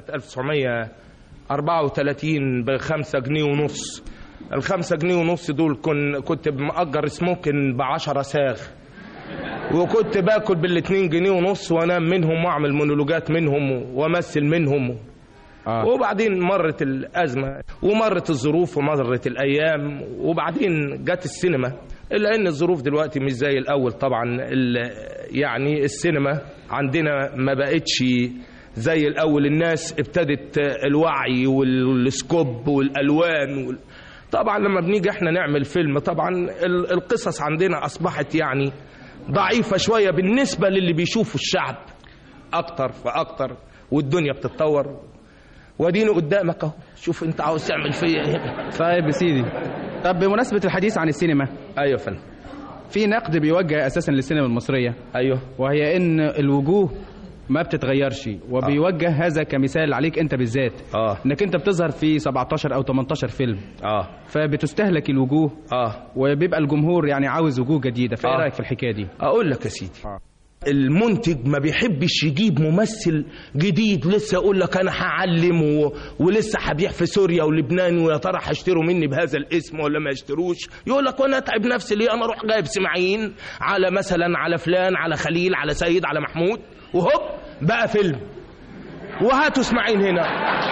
1934 بخمسة جنيه ونص الخمسة جنيه ونص دول كن كنت مأجر سموكن بعشرة ساغ وكنت باكل بالاتنين جنيه ونص وانام منهم واعمل مونولوجات منهم وامثل منهم آه. وبعدين مرت الازمه ومرت الظروف ومرت الايام وبعدين جت السينما الا ان الظروف دلوقتي مش زي الاول طبعا ال- يعني السينما عندنا ما بقتش زي الاول الناس ابتدت الوعي والسكوب والالوان وال... طبعا لما بنيجي احنا نعمل فيلم طبعا ال- القصص عندنا اصبحت يعني ضعيفه شويه بالنسبه للي بيشوفوا الشعب اكتر فاكتر والدنيا بتتطور واديني قدامك اهو شوف انت عاوز تعمل فيا ايه طيب يا سيدي طب بمناسبه الحديث عن السينما ايوه يا فندم في نقد بيوجه اساسا للسينما المصريه ايوه وهي ان الوجوه ما بتتغيرش وبيوجه هذا كمثال عليك انت بالذات اه انك انت بتظهر في 17 او 18 فيلم اه فبتستهلك الوجوه اه وبيبقى الجمهور يعني عاوز وجوه جديده فايه آه. رايك في الحكايه دي اقول لك يا سيدي المنتج ما بيحبش يجيب ممثل جديد لسه يقول لك انا هعلم و... ولسه هبيع في سوريا ولبنان ويا ترى هيشتروا مني بهذا الاسم ولا ما يشتروش يقول لك وانا اتعب نفسي ليه انا اروح جايب سماعين على مثلا على فلان على خليل على سيد على محمود وهوب بقى فيلم وهاتوا اسماعيل هنا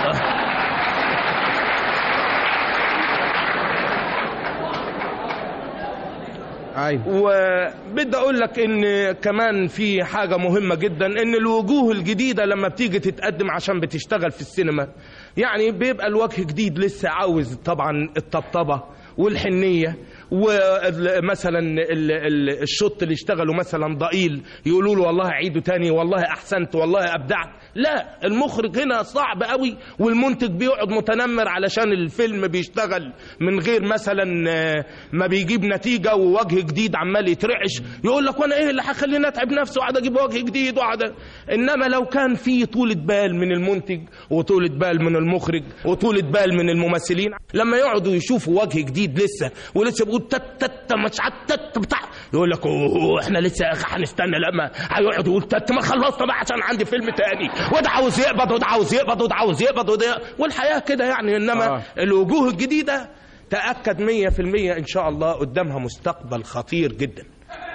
ايوه وبدي اقول لك ان كمان في حاجه مهمه جدا ان الوجوه الجديده لما بتيجي تتقدم عشان بتشتغل في السينما يعني بيبقى الوجه جديد لسه عاوز طبعا الطبطبه والحنيه ومثلا ال- ال- الشط اللي اشتغلوا مثلا ضئيل يقولوا له والله عيده تاني والله احسنت والله ابدعت لا المخرج هنا صعب قوي والمنتج بيقعد متنمر علشان الفيلم بيشتغل من غير مثلا آه، ما بيجيب نتيجه ووجه جديد عمال يترعش يقول لك وانا ايه اللي هخليني اتعب نفسي وقعد اجيب وجه جديد وقعد انما لو كان في طولة بال من المنتج وطولة بال من المخرج وطولة بال من الممثلين لما يقعدوا يشوفوا وجه جديد لسه ولسه بيقول تت تت مش عت تت بتاع يقول لك "أوه، احنا لسه يا اخي هنستنى لما هيقعد يقول تت ما خلصنا بقى عشان عندي فيلم تاني وده عاوز يقبض وده عاوز يقبض وده عاوز يقبض وده والحياه كده يعني انما آه. آه. الوجوه الجديده تاكد 100% ان شاء الله قدامها مستقبل خطير جدا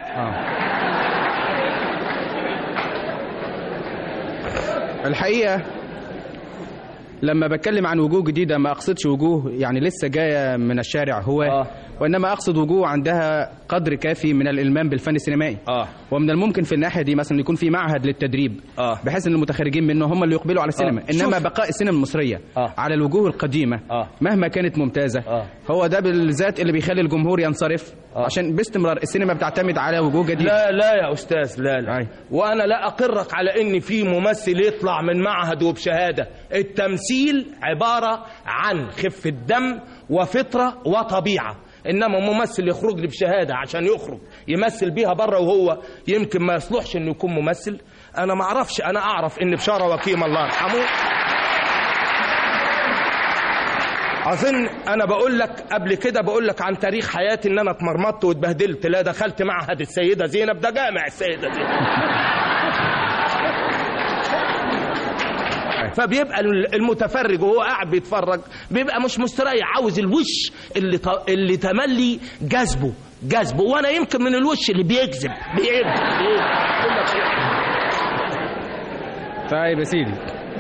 الحقيقه لما بتكلم عن وجوه جديده ما اقصدش وجوه يعني لسه جايه من الشارع هو آه. وانما اقصد وجوه عندها قدر كافي من الالمام بالفن السينمائي اه ومن الممكن في الناحيه دي مثلا يكون في معهد للتدريب آه. بحيث ان المتخرجين منه هم اللي يقبلوا على السينما آه. انما شوف. بقاء السينما المصريه آه. على الوجوه القديمه آه. مهما كانت ممتازه آه. هو ده بالذات اللي بيخلي الجمهور ينصرف عشان باستمرار السينما بتعتمد على وجوه جديده لا لا يا استاذ لا لا وانا لا اقرك على ان في ممثل يطلع من معهد وبشهاده التمثيل عباره عن خفه دم وفطره وطبيعه انما ممثل يخرج لي بشهاده عشان يخرج يمثل بيها بره وهو يمكن ما يصلحش انه يكون ممثل انا ما اعرفش انا اعرف ان بشاره وكيم الله يرحمه اظن انا بقول لك قبل كده بقول لك عن تاريخ حياتي ان انا اتمرمطت واتبهدلت لا دخلت معهد السيده زينب ده جامع السيده زينب فبيبقى المتفرج وهو قاعد بيتفرج بيبقى مش مستريح عاوز الوش اللي ط... اللي تملي جذبه جذبه وانا يمكن من الوش اللي بيجذب بيجذب طيب يا سيدي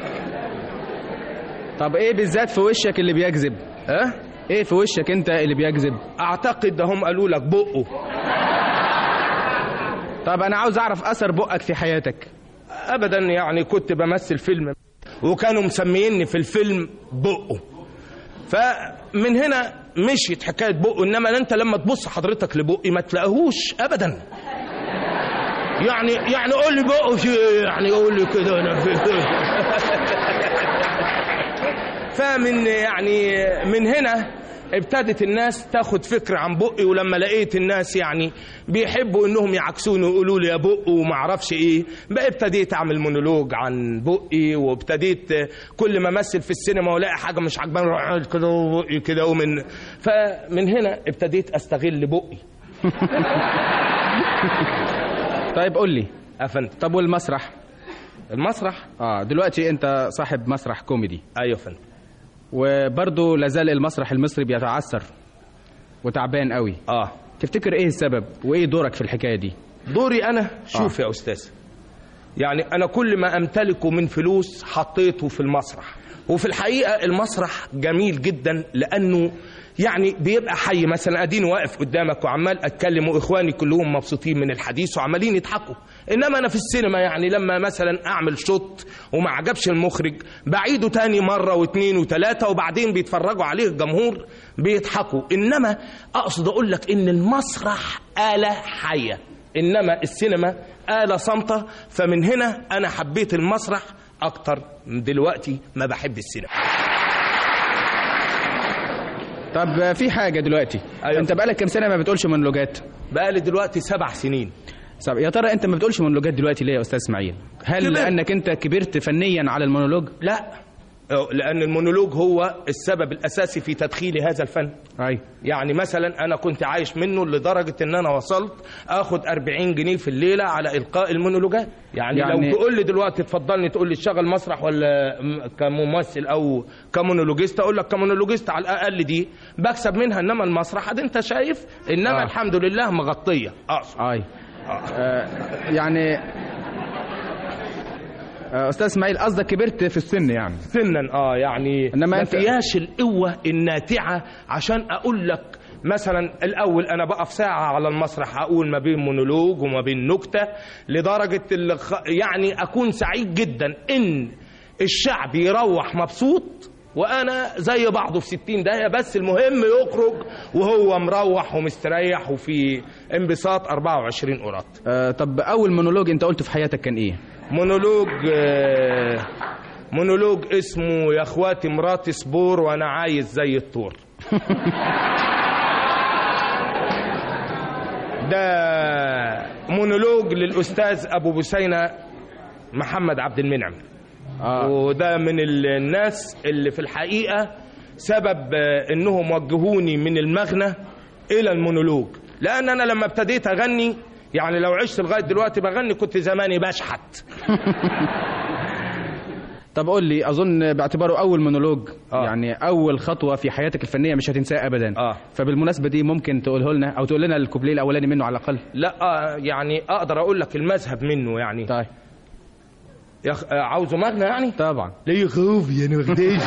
طب ايه بالذات في وشك اللي بيجذب ها ايه في وشك انت اللي بيجذب اعتقد ده هم قالوا لك بقه طب انا عاوز اعرف اثر بقك في حياتك ابدا يعني كنت بمثل فيلم وكانوا مسميني في الفيلم بقه فمن هنا مشيت حكايه بقه انما انت لما تبص حضرتك لبقي ما تلاقيهوش ابدا يعني يعني قول لي بقه في يعني قول لي كده انا في فمن يعني من هنا ابتدت الناس تاخد فكرة عن بقي ولما لقيت الناس يعني بيحبوا انهم يعكسوني ويقولوا لي يا بق وما اعرفش ايه بقى ابتديت اعمل مونولوج عن بقي وابتديت كل ما امثل في السينما والاقي حاجه مش عجباني اروح أعمل كده وبقي كده ومن فمن هنا ابتديت استغل بقي طيب قول لي افندم طب والمسرح المسرح اه دلوقتي انت صاحب مسرح كوميدي ايوه فندم وبرضه لازال المسرح المصري بيتعثر وتعبان قوي اه تفتكر ايه السبب وايه دورك في الحكايه دي دوري انا شوف آه. يا استاذ يعني انا كل ما امتلكه من فلوس حطيته في المسرح وفي الحقيقه المسرح جميل جدا لانه يعني بيبقى حي مثلا اديني واقف قدامك وعمال اتكلم واخواني كلهم مبسوطين من الحديث وعمالين يضحكوا انما انا في السينما يعني لما مثلا اعمل شوت وما عجبش المخرج بعيده تاني مره واثنين وثلاثه وبعدين بيتفرجوا عليه الجمهور بيضحكوا انما اقصد اقول لك ان المسرح اله حيه انما السينما اله صامته فمن هنا انا حبيت المسرح اكتر دلوقتي ما بحب السينما طب في حاجه دلوقتي أيوة. انت بقالك كام سنه ما بتقولش مونولوجات بقالي دلوقتي سبع سنين طب يا ترى انت ما بتقولش مونولوجات دلوقتي ليه يا استاذ اسماعيل هل كبرت. لانك انت كبرت فنيا على المونولوج لا لان المونولوج هو السبب الاساسي في تدخيل هذا الفن اي يعني مثلا انا كنت عايش منه لدرجه ان انا وصلت اخد 40 جنيه في الليله على القاء المونولوجات يعني, يعني يعني- لو تقول لي دلوقتي اتفضلني تقول لي اشتغل مسرح ولا م- كممثل او كمونولوجيست اقول لك كمونولوجيست على الاقل دي بكسب منها انما المسرح ده انت شايف انما آه. آه. الحمد لله مغطيه اقصد اي آه يعني آه استاذ اسماعيل قصدك كبرت في السن يعني سنا اه يعني إنما ما أنت- فيهاش القوه الناتعه عشان اقول لك مثلا الاول انا بقف ساعه على المسرح اقول ما بين مونولوج وما بين نكته لدرجه الخ... يعني اكون سعيد جدا ان الشعب يروح مبسوط وانا زي بعضه في 60 دقيقه بس المهم يخرج وهو مروح ومستريح وفي انبساط 24 قراط آه طب اول مونولوج انت قلته في حياتك كان ايه مونولوج آه، مونولوج اسمه يا اخواتي مراتي سبور وانا عايز زي الطور ده مونولوج للاستاذ ابو بسينه محمد عبد المنعم آه. وده من ال- الناس اللي في الحقيقه سبب آه، انهم وجهوني من المغنى الى المونولوج لان انا لما ابتديت اغني يعني لو عشت لغايه دلوقتي بغني كنت زماني بشحت طب قول لي اظن باعتباره اول مونولوج آه. يعني اول خطوه في حياتك الفنيه مش هتنساها ابدا اه فبالمناسبه دي ممكن تقوله لنا او تقول لنا الكوبليه الاولاني منه على الاقل لا آه، يعني اقدر اقول لك المذهب منه يعني طيب يخ... آه، عاوزه مغنى يعني طبعا ليه خوف يعني مخديش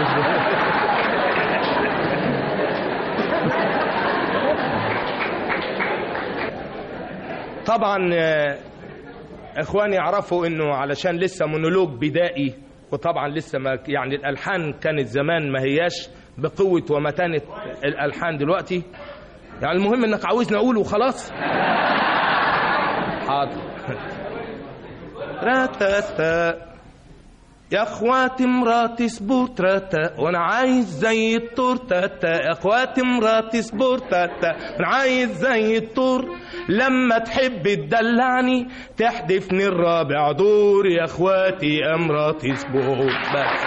طبعا آه، اخواني يعرفوا انه علشان لسه مونولوج بدائي وطبعا لسه ما يعني الالحان كانت زمان ما هياش بقوه ومتانه الالحان دلوقتي يعني المهم انك عاوزني اقوله وخلاص حاضر راتاتا يا اخواتي مراتي سبورتاتا وانا عايز زي الطور تاتا يا اخواتي مراتي سبورتاتا وانا عايز زي الطور لما تحب تدلعني تحدفني الرابع دور يا اخواتي يا مراتي سبور بس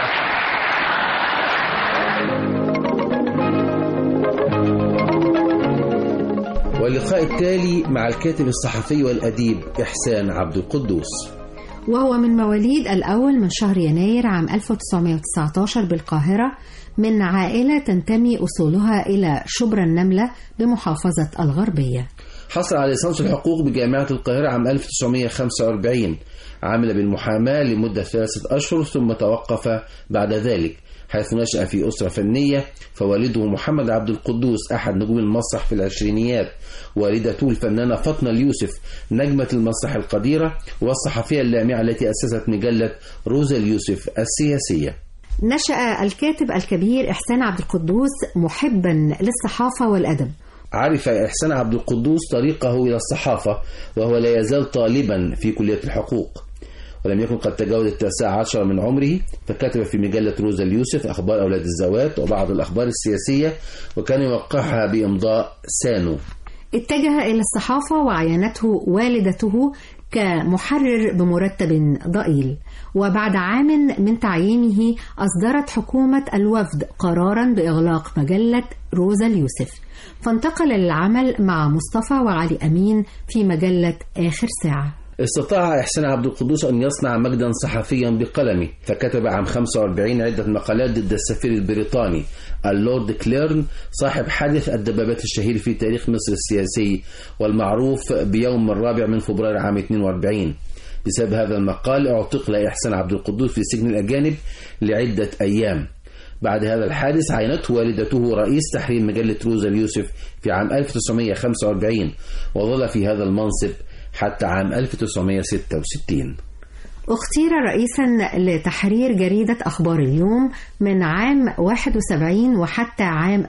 واللقاء التالي مع الكاتب الصحفي والأديب إحسان عبد القدوس وهو من مواليد الأول من شهر يناير عام 1919 بالقاهرة من عائلة تنتمي أصولها إلى شبرا النملة بمحافظة الغربية حصل على ليسانس الحقوق بجامعة القاهرة عام 1945 عمل بالمحاماة لمدة ثلاثة أشهر ثم توقف بعد ذلك حيث نشأ في أسرة فنية فوالده محمد عبد القدوس أحد نجوم المسرح في العشرينيات والدته الفنانة فاطمة اليوسف نجمة المسرح القديرة والصحفية اللامعة التي أسست مجلة روزا اليوسف السياسية نشأ الكاتب الكبير إحسان عبد القدوس محبا للصحافة والأدب عرف إحسان عبد القدوس طريقه إلى الصحافة وهو لا يزال طالبا في كلية الحقوق ولم يكن قد تجاوز التاسعة عشر من عمره فكتب في مجلة روزا اليوسف أخبار أولاد الزوات وبعض الأخبار السياسية وكان يوقعها بإمضاء سانو اتجه إلى الصحافة وعينته والدته كمحرر بمرتب ضئيل وبعد عام من تعيينه أصدرت حكومة الوفد قرارا بإغلاق مجلة روزا اليوسف فانتقل للعمل مع مصطفى وعلي أمين في مجلة آخر ساعة استطاع إحسان عبد القدوس أن يصنع مجدا صحفيا بقلمه فكتب عام 45 عدة مقالات ضد السفير البريطاني اللورد كليرن صاحب حادث الدبابات الشهير في تاريخ مصر السياسي والمعروف بيوم الرابع من فبراير عام 42 بسبب هذا المقال اعتق إحسان عبد القدوس في سجن الأجانب لعدة أيام بعد هذا الحادث عينته والدته رئيس تحرير مجلة روزا اليوسف في عام 1945 وظل في هذا المنصب حتى عام 1966 اختير رئيسا لتحرير جريدة أخبار اليوم من عام 71 وحتى عام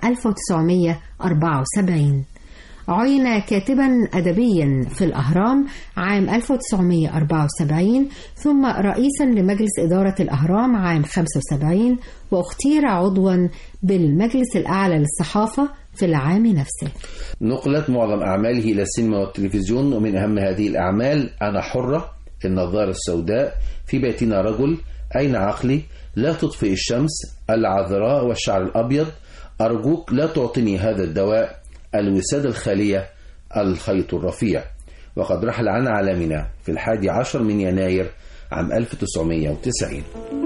1974 عين كاتبا أدبيا في الأهرام عام 1974 ثم رئيسا لمجلس إدارة الأهرام عام 75 واختير عضوا بالمجلس الأعلى للصحافة في العام نفسه نقلت معظم أعماله إلى السينما والتلفزيون ومن أهم هذه الأعمال أنا حرة النظارة السوداء في بيتنا رجل أين عقلي لا تطفئ الشمس العذراء والشعر الأبيض أرجوك لا تعطني هذا الدواء الوسادة الخالية الخيط الرفيع وقد رحل عن عالمنا في الحادي عشر من يناير عام 1990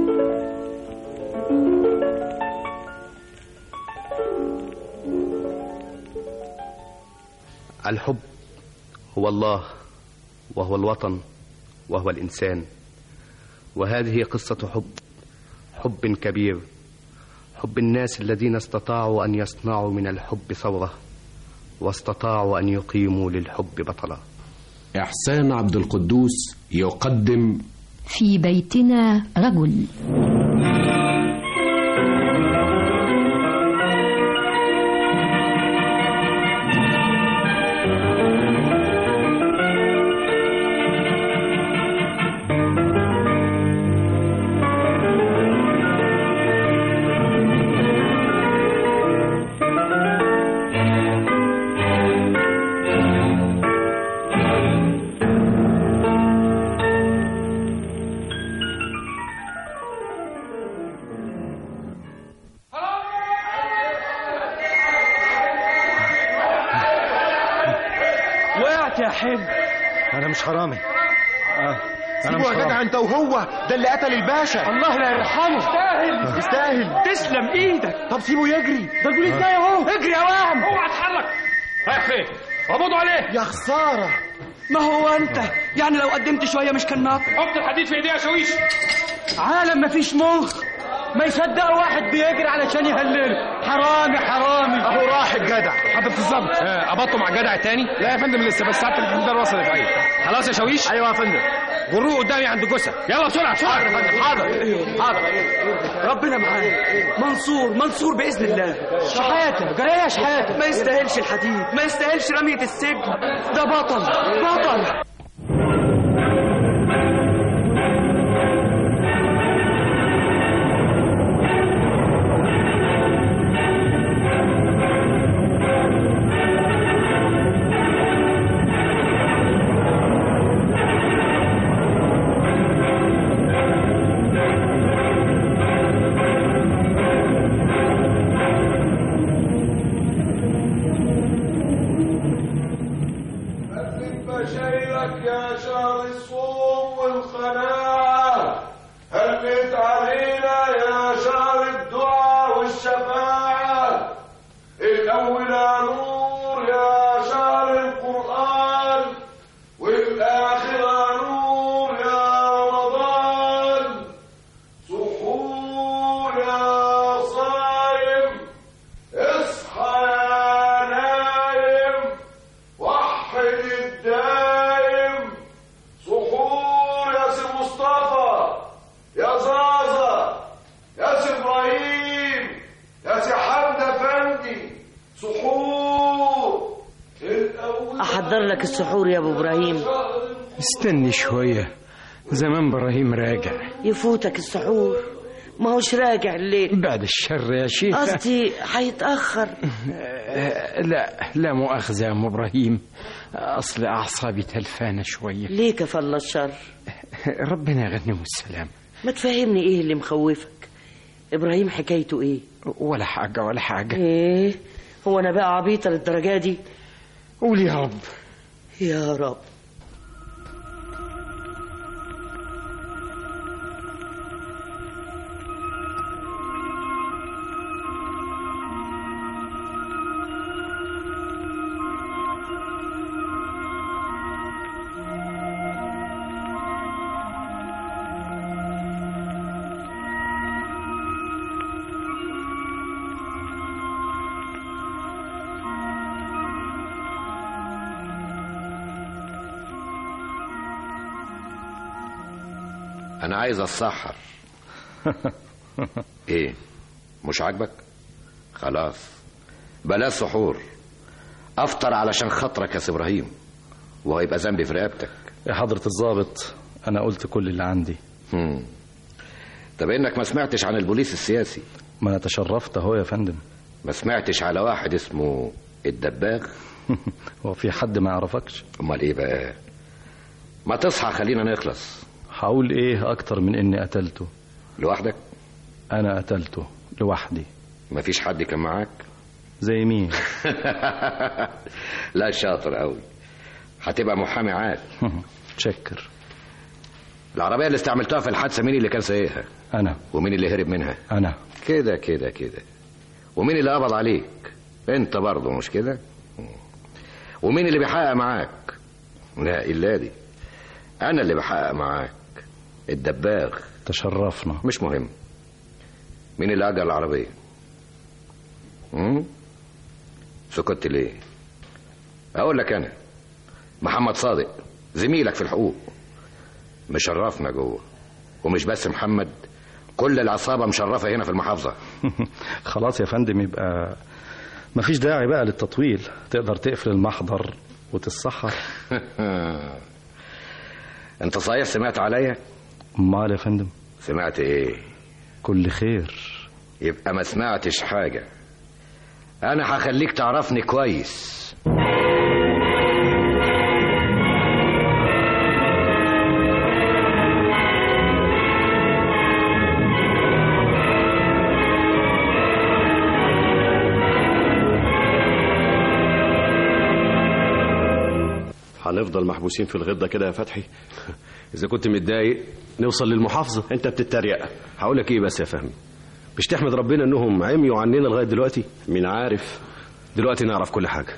الحب هو الله وهو الوطن وهو الإنسان وهذه قصة حب حب كبير حب الناس الذين استطاعوا أن يصنعوا من الحب ثورة واستطاعوا أن يقيموا للحب بطلا إحسان عبد القدوس يقدم في بيتنا رجل وقعت يا حب انا مش حرامي آه. انا مش سيبه يا جدع حرامي انت وهو ده اللي قتل الباشا الله لا يرحمه يستاهل يستاهل تسلم ايدك طب سيبه يجري ده البوليس جاي اهو اجري يا وهم اوعى اتحرك رايح فين قبضوا عليه يا خساره ما هو انت يعني لو قدمت شويه مش كان ناقص حط الحديد في ايديها يا شاويش عالم مفيش مخ ما يصدق واحد بيجري علشان يهلله حرامي حرامي اهو راح الجدع حضرة الظابط قبضتوا مع الجدع التاني لا يا فندم لسه بس ساعة الحديد وصلت اهي خلاص يا شاويش ايوه يا فندم جروه قدامي عند الجثة يلا بسرعة بسرعة حاضر يا فندم حاضر حاضر ربنا معاه منصور منصور باذن الله شحاته جرى يا شحاته ما يستاهلش الحديد ما يستاهلش رميه السجن ده بطل بطل شايلك لك السحور يا ابو ابراهيم استني شوية زمان ابراهيم راجع يفوتك السحور ما هوش راجع الليل بعد الشر يا شيخ قصدي هيتاخر آه، لا لا مؤاخذة يا ام ابراهيم اصل اعصابي تلفانة شوية ليه كفل الشر ربنا يغنمه السلام ما تفهمني ايه اللي مخوفك ابراهيم حكايته ايه ولا حاجة ولا حاجة ايه هو انا بقى عبيطه للدرجه دي قول يا رب يا رب انا عايز اتسحر ايه مش عاجبك خلاص بلاش سحور افطر علشان خاطرك يا سي ابراهيم وهيبقى ذنبي في رقبتك يا حضرة الضابط أنا قلت كل اللي عندي هم. طب انك ما سمعتش عن البوليس السياسي ما أنا تشرفت أهو يا فندم ما سمعتش على واحد اسمه الدباغ هو في حد ما يعرفكش امال ايه بقى ما تصحى خلينا نخلص هقول إيه أكتر من إني قتلته لوحدك أنا قتلته لوحدي مفيش حد كان معاك زي مين لا شاطر قوي هتبقى محامي عاد تشكر العربية اللي استعملتها في الحادثة مين اللي كان سايقها أنا ومين اللي هرب منها أنا كده كده كده ومين اللي قبض عليك انت برضه مش كده ومين اللي بيحقق معاك لا الا دي انا اللي بحقق معاك الدباغ تشرفنا مش مهم مين اللي اجر العربيه امم سكت ليه اقول لك انا محمد صادق زميلك في الحقوق مشرفنا جوه ومش بس محمد كل العصابه مشرفه هنا في المحافظه خلاص يا فندم يبقى مفيش داعي بقى للتطويل تقدر تقفل المحضر وتتصحر انت صحيح سمعت عليا امال يا فندم سمعت ايه كل خير يبقى ما سمعتش حاجه انا هخليك تعرفني كويس هنفضل محبوسين في الغده كده يا فتحي اذا كنت متضايق نوصل للمحافظه انت بتتريق هقول لك ايه بس يا فهمي مش تحمد ربنا انهم عميوا عننا لغايه دلوقتي مين عارف دلوقتي نعرف كل حاجه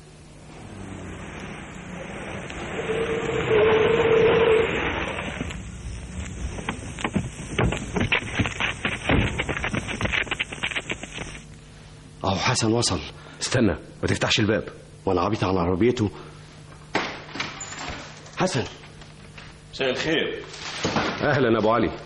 اهو حسن وصل استنى ما تفتحش الباب وانا عبيط على عربيته حسن مساء الخير اهلا ابو علي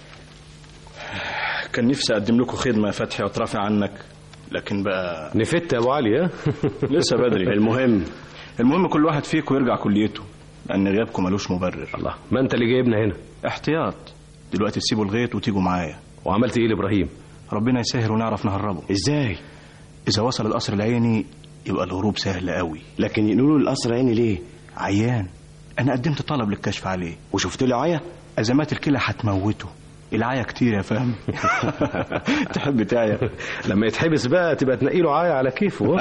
كان نفسي اقدم لكم خدمه يا فتحي واترافع عنك لكن بقى نفدت يا ابو علي ها لسه بدري المهم المهم كل واحد فيكم يرجع كليته لان غيابكم ملوش مبرر الله ما انت اللي جايبنا هنا احتياط دلوقتي تسيبوا الغيط وتيجوا معايا وعملت ايه لابراهيم ربنا يسهل ونعرف نهربه ازاي اذا وصل القصر العيني يبقى الهروب سهل قوي لكن يقولوا له القصر العيني ليه عيان انا قدمت طلب للكشف عليه وشفت له عيا ازمات الكلى هتموته العيا كتير يا فهمي تحب تعيا لما يتحبس بقى تبقى تنقي له عيا على كيفه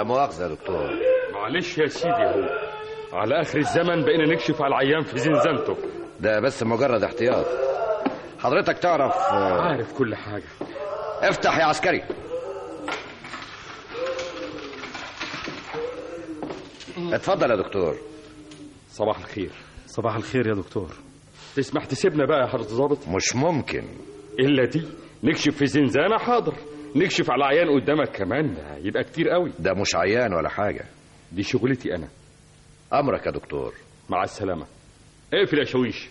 مؤاخذة يا دكتور معلش يا سيدي هو على اخر الزمن بقينا نكشف على العيان في زنزانته ده بس مجرد احتياط حضرتك تعرف آه، عارف كل حاجة افتح يا عسكري اتفضل يا دكتور صباح الخير صباح الخير يا دكتور تسمح تسيبنا بقى يا حضرة الظابط مش ممكن الا دي نكشف في زنزانة حاضر نكشف على عيان قدامك كمان ده يبقى كتير قوي ده مش عيان ولا حاجة دي شغلتي انا امرك يا دكتور مع السلامة اقفل يا شويش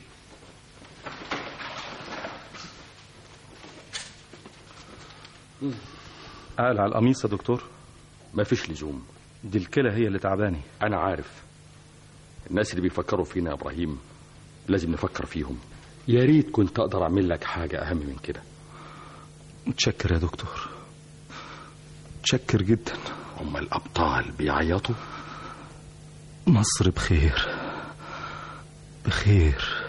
قال على القميص يا دكتور مفيش لزوم دي الكلى هي اللي تعباني انا عارف الناس اللي بيفكروا فينا يا ابراهيم لازم نفكر فيهم يا ريت كنت اقدر اعمل لك حاجة اهم من كده متشكر يا دكتور متشكر جدا هم الابطال بيعيطوا مصر بخير بخير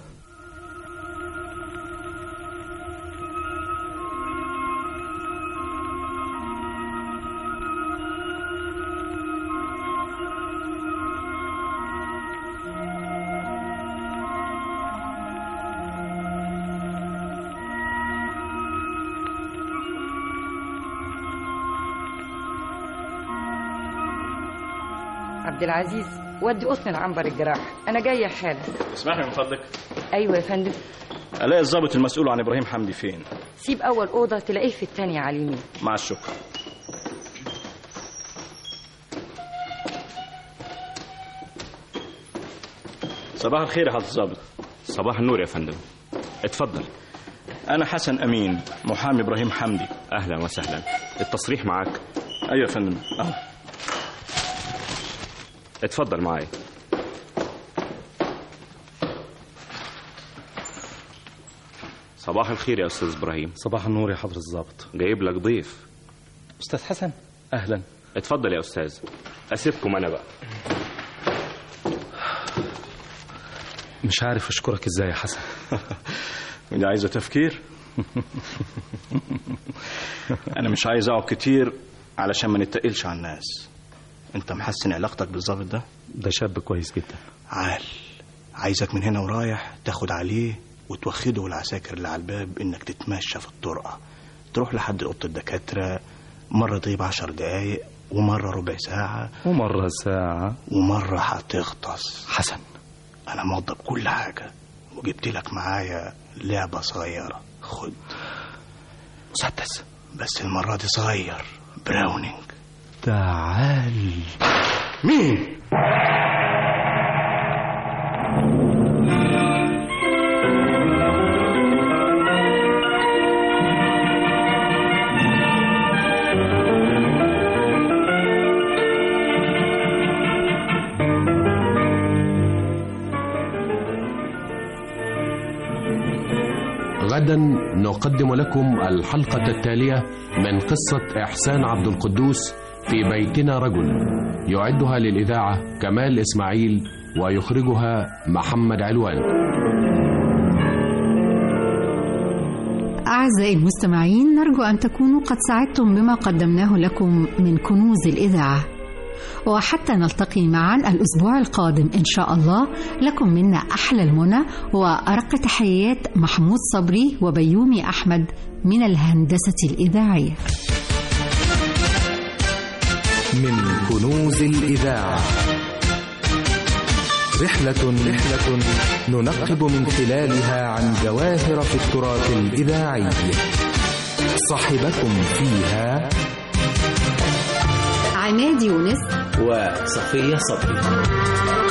عبد العزيز ودي قطن العنبر الجراح انا جايه حالا اسمح لي من فضلك ايوه يا فندم الاقي الضابط المسؤول عن ابراهيم حمدي فين سيب اول اوضه تلاقيه في التانية على اليمين مع الشكر صباح الخير يا حضرة الضابط صباح النور يا فندم اتفضل انا حسن امين محامي ابراهيم حمدي اهلا وسهلا التصريح معاك ايوه يا فندم اهو اتفضل معايا صباح الخير يا استاذ ابراهيم صباح النور يا حضرة الضابط جايب لك ضيف استاذ حسن اهلا اتفضل يا استاذ اسيبكم انا بقى مش عارف اشكرك ازاي يا حسن ودي عايزه تفكير انا مش عايز اقعد كتير علشان ما نتقلش على الناس انت محسن علاقتك بالظابط ده ده شاب كويس جدا عال عايزك من هنا ورايح تاخد عليه وتوخده والعساكر اللي على الباب انك تتمشى في الطرقه تروح لحد اوضه الدكاتره مره تغيب عشر دقايق ومره ربع ساعه ومرة ساعة ومره هتغطس حسن انا موضب كل حاجه وجبت لك معايا لعبه صغيره خد مسدس بس المره دي صغير براونينج تعال مين غدا نقدم لكم الحلقة التالية من قصة إحسان عبد القدوس في بيتنا رجل يعدها للإذاعة كمال إسماعيل ويخرجها محمد علوان أعزائي المستمعين نرجو أن تكونوا قد سعدتم بما قدمناه لكم من كنوز الإذاعة وحتى نلتقي معا الأسبوع القادم إن شاء الله لكم منا أحلى المنى وأرق تحيات محمود صبري وبيومي أحمد من الهندسة الإذاعية من كنوز الإذاعة رحلة رحلة ننقب من خلالها عن جواهر في التراث الإذاعي صاحبكم فيها عماد يونس وصفية صبري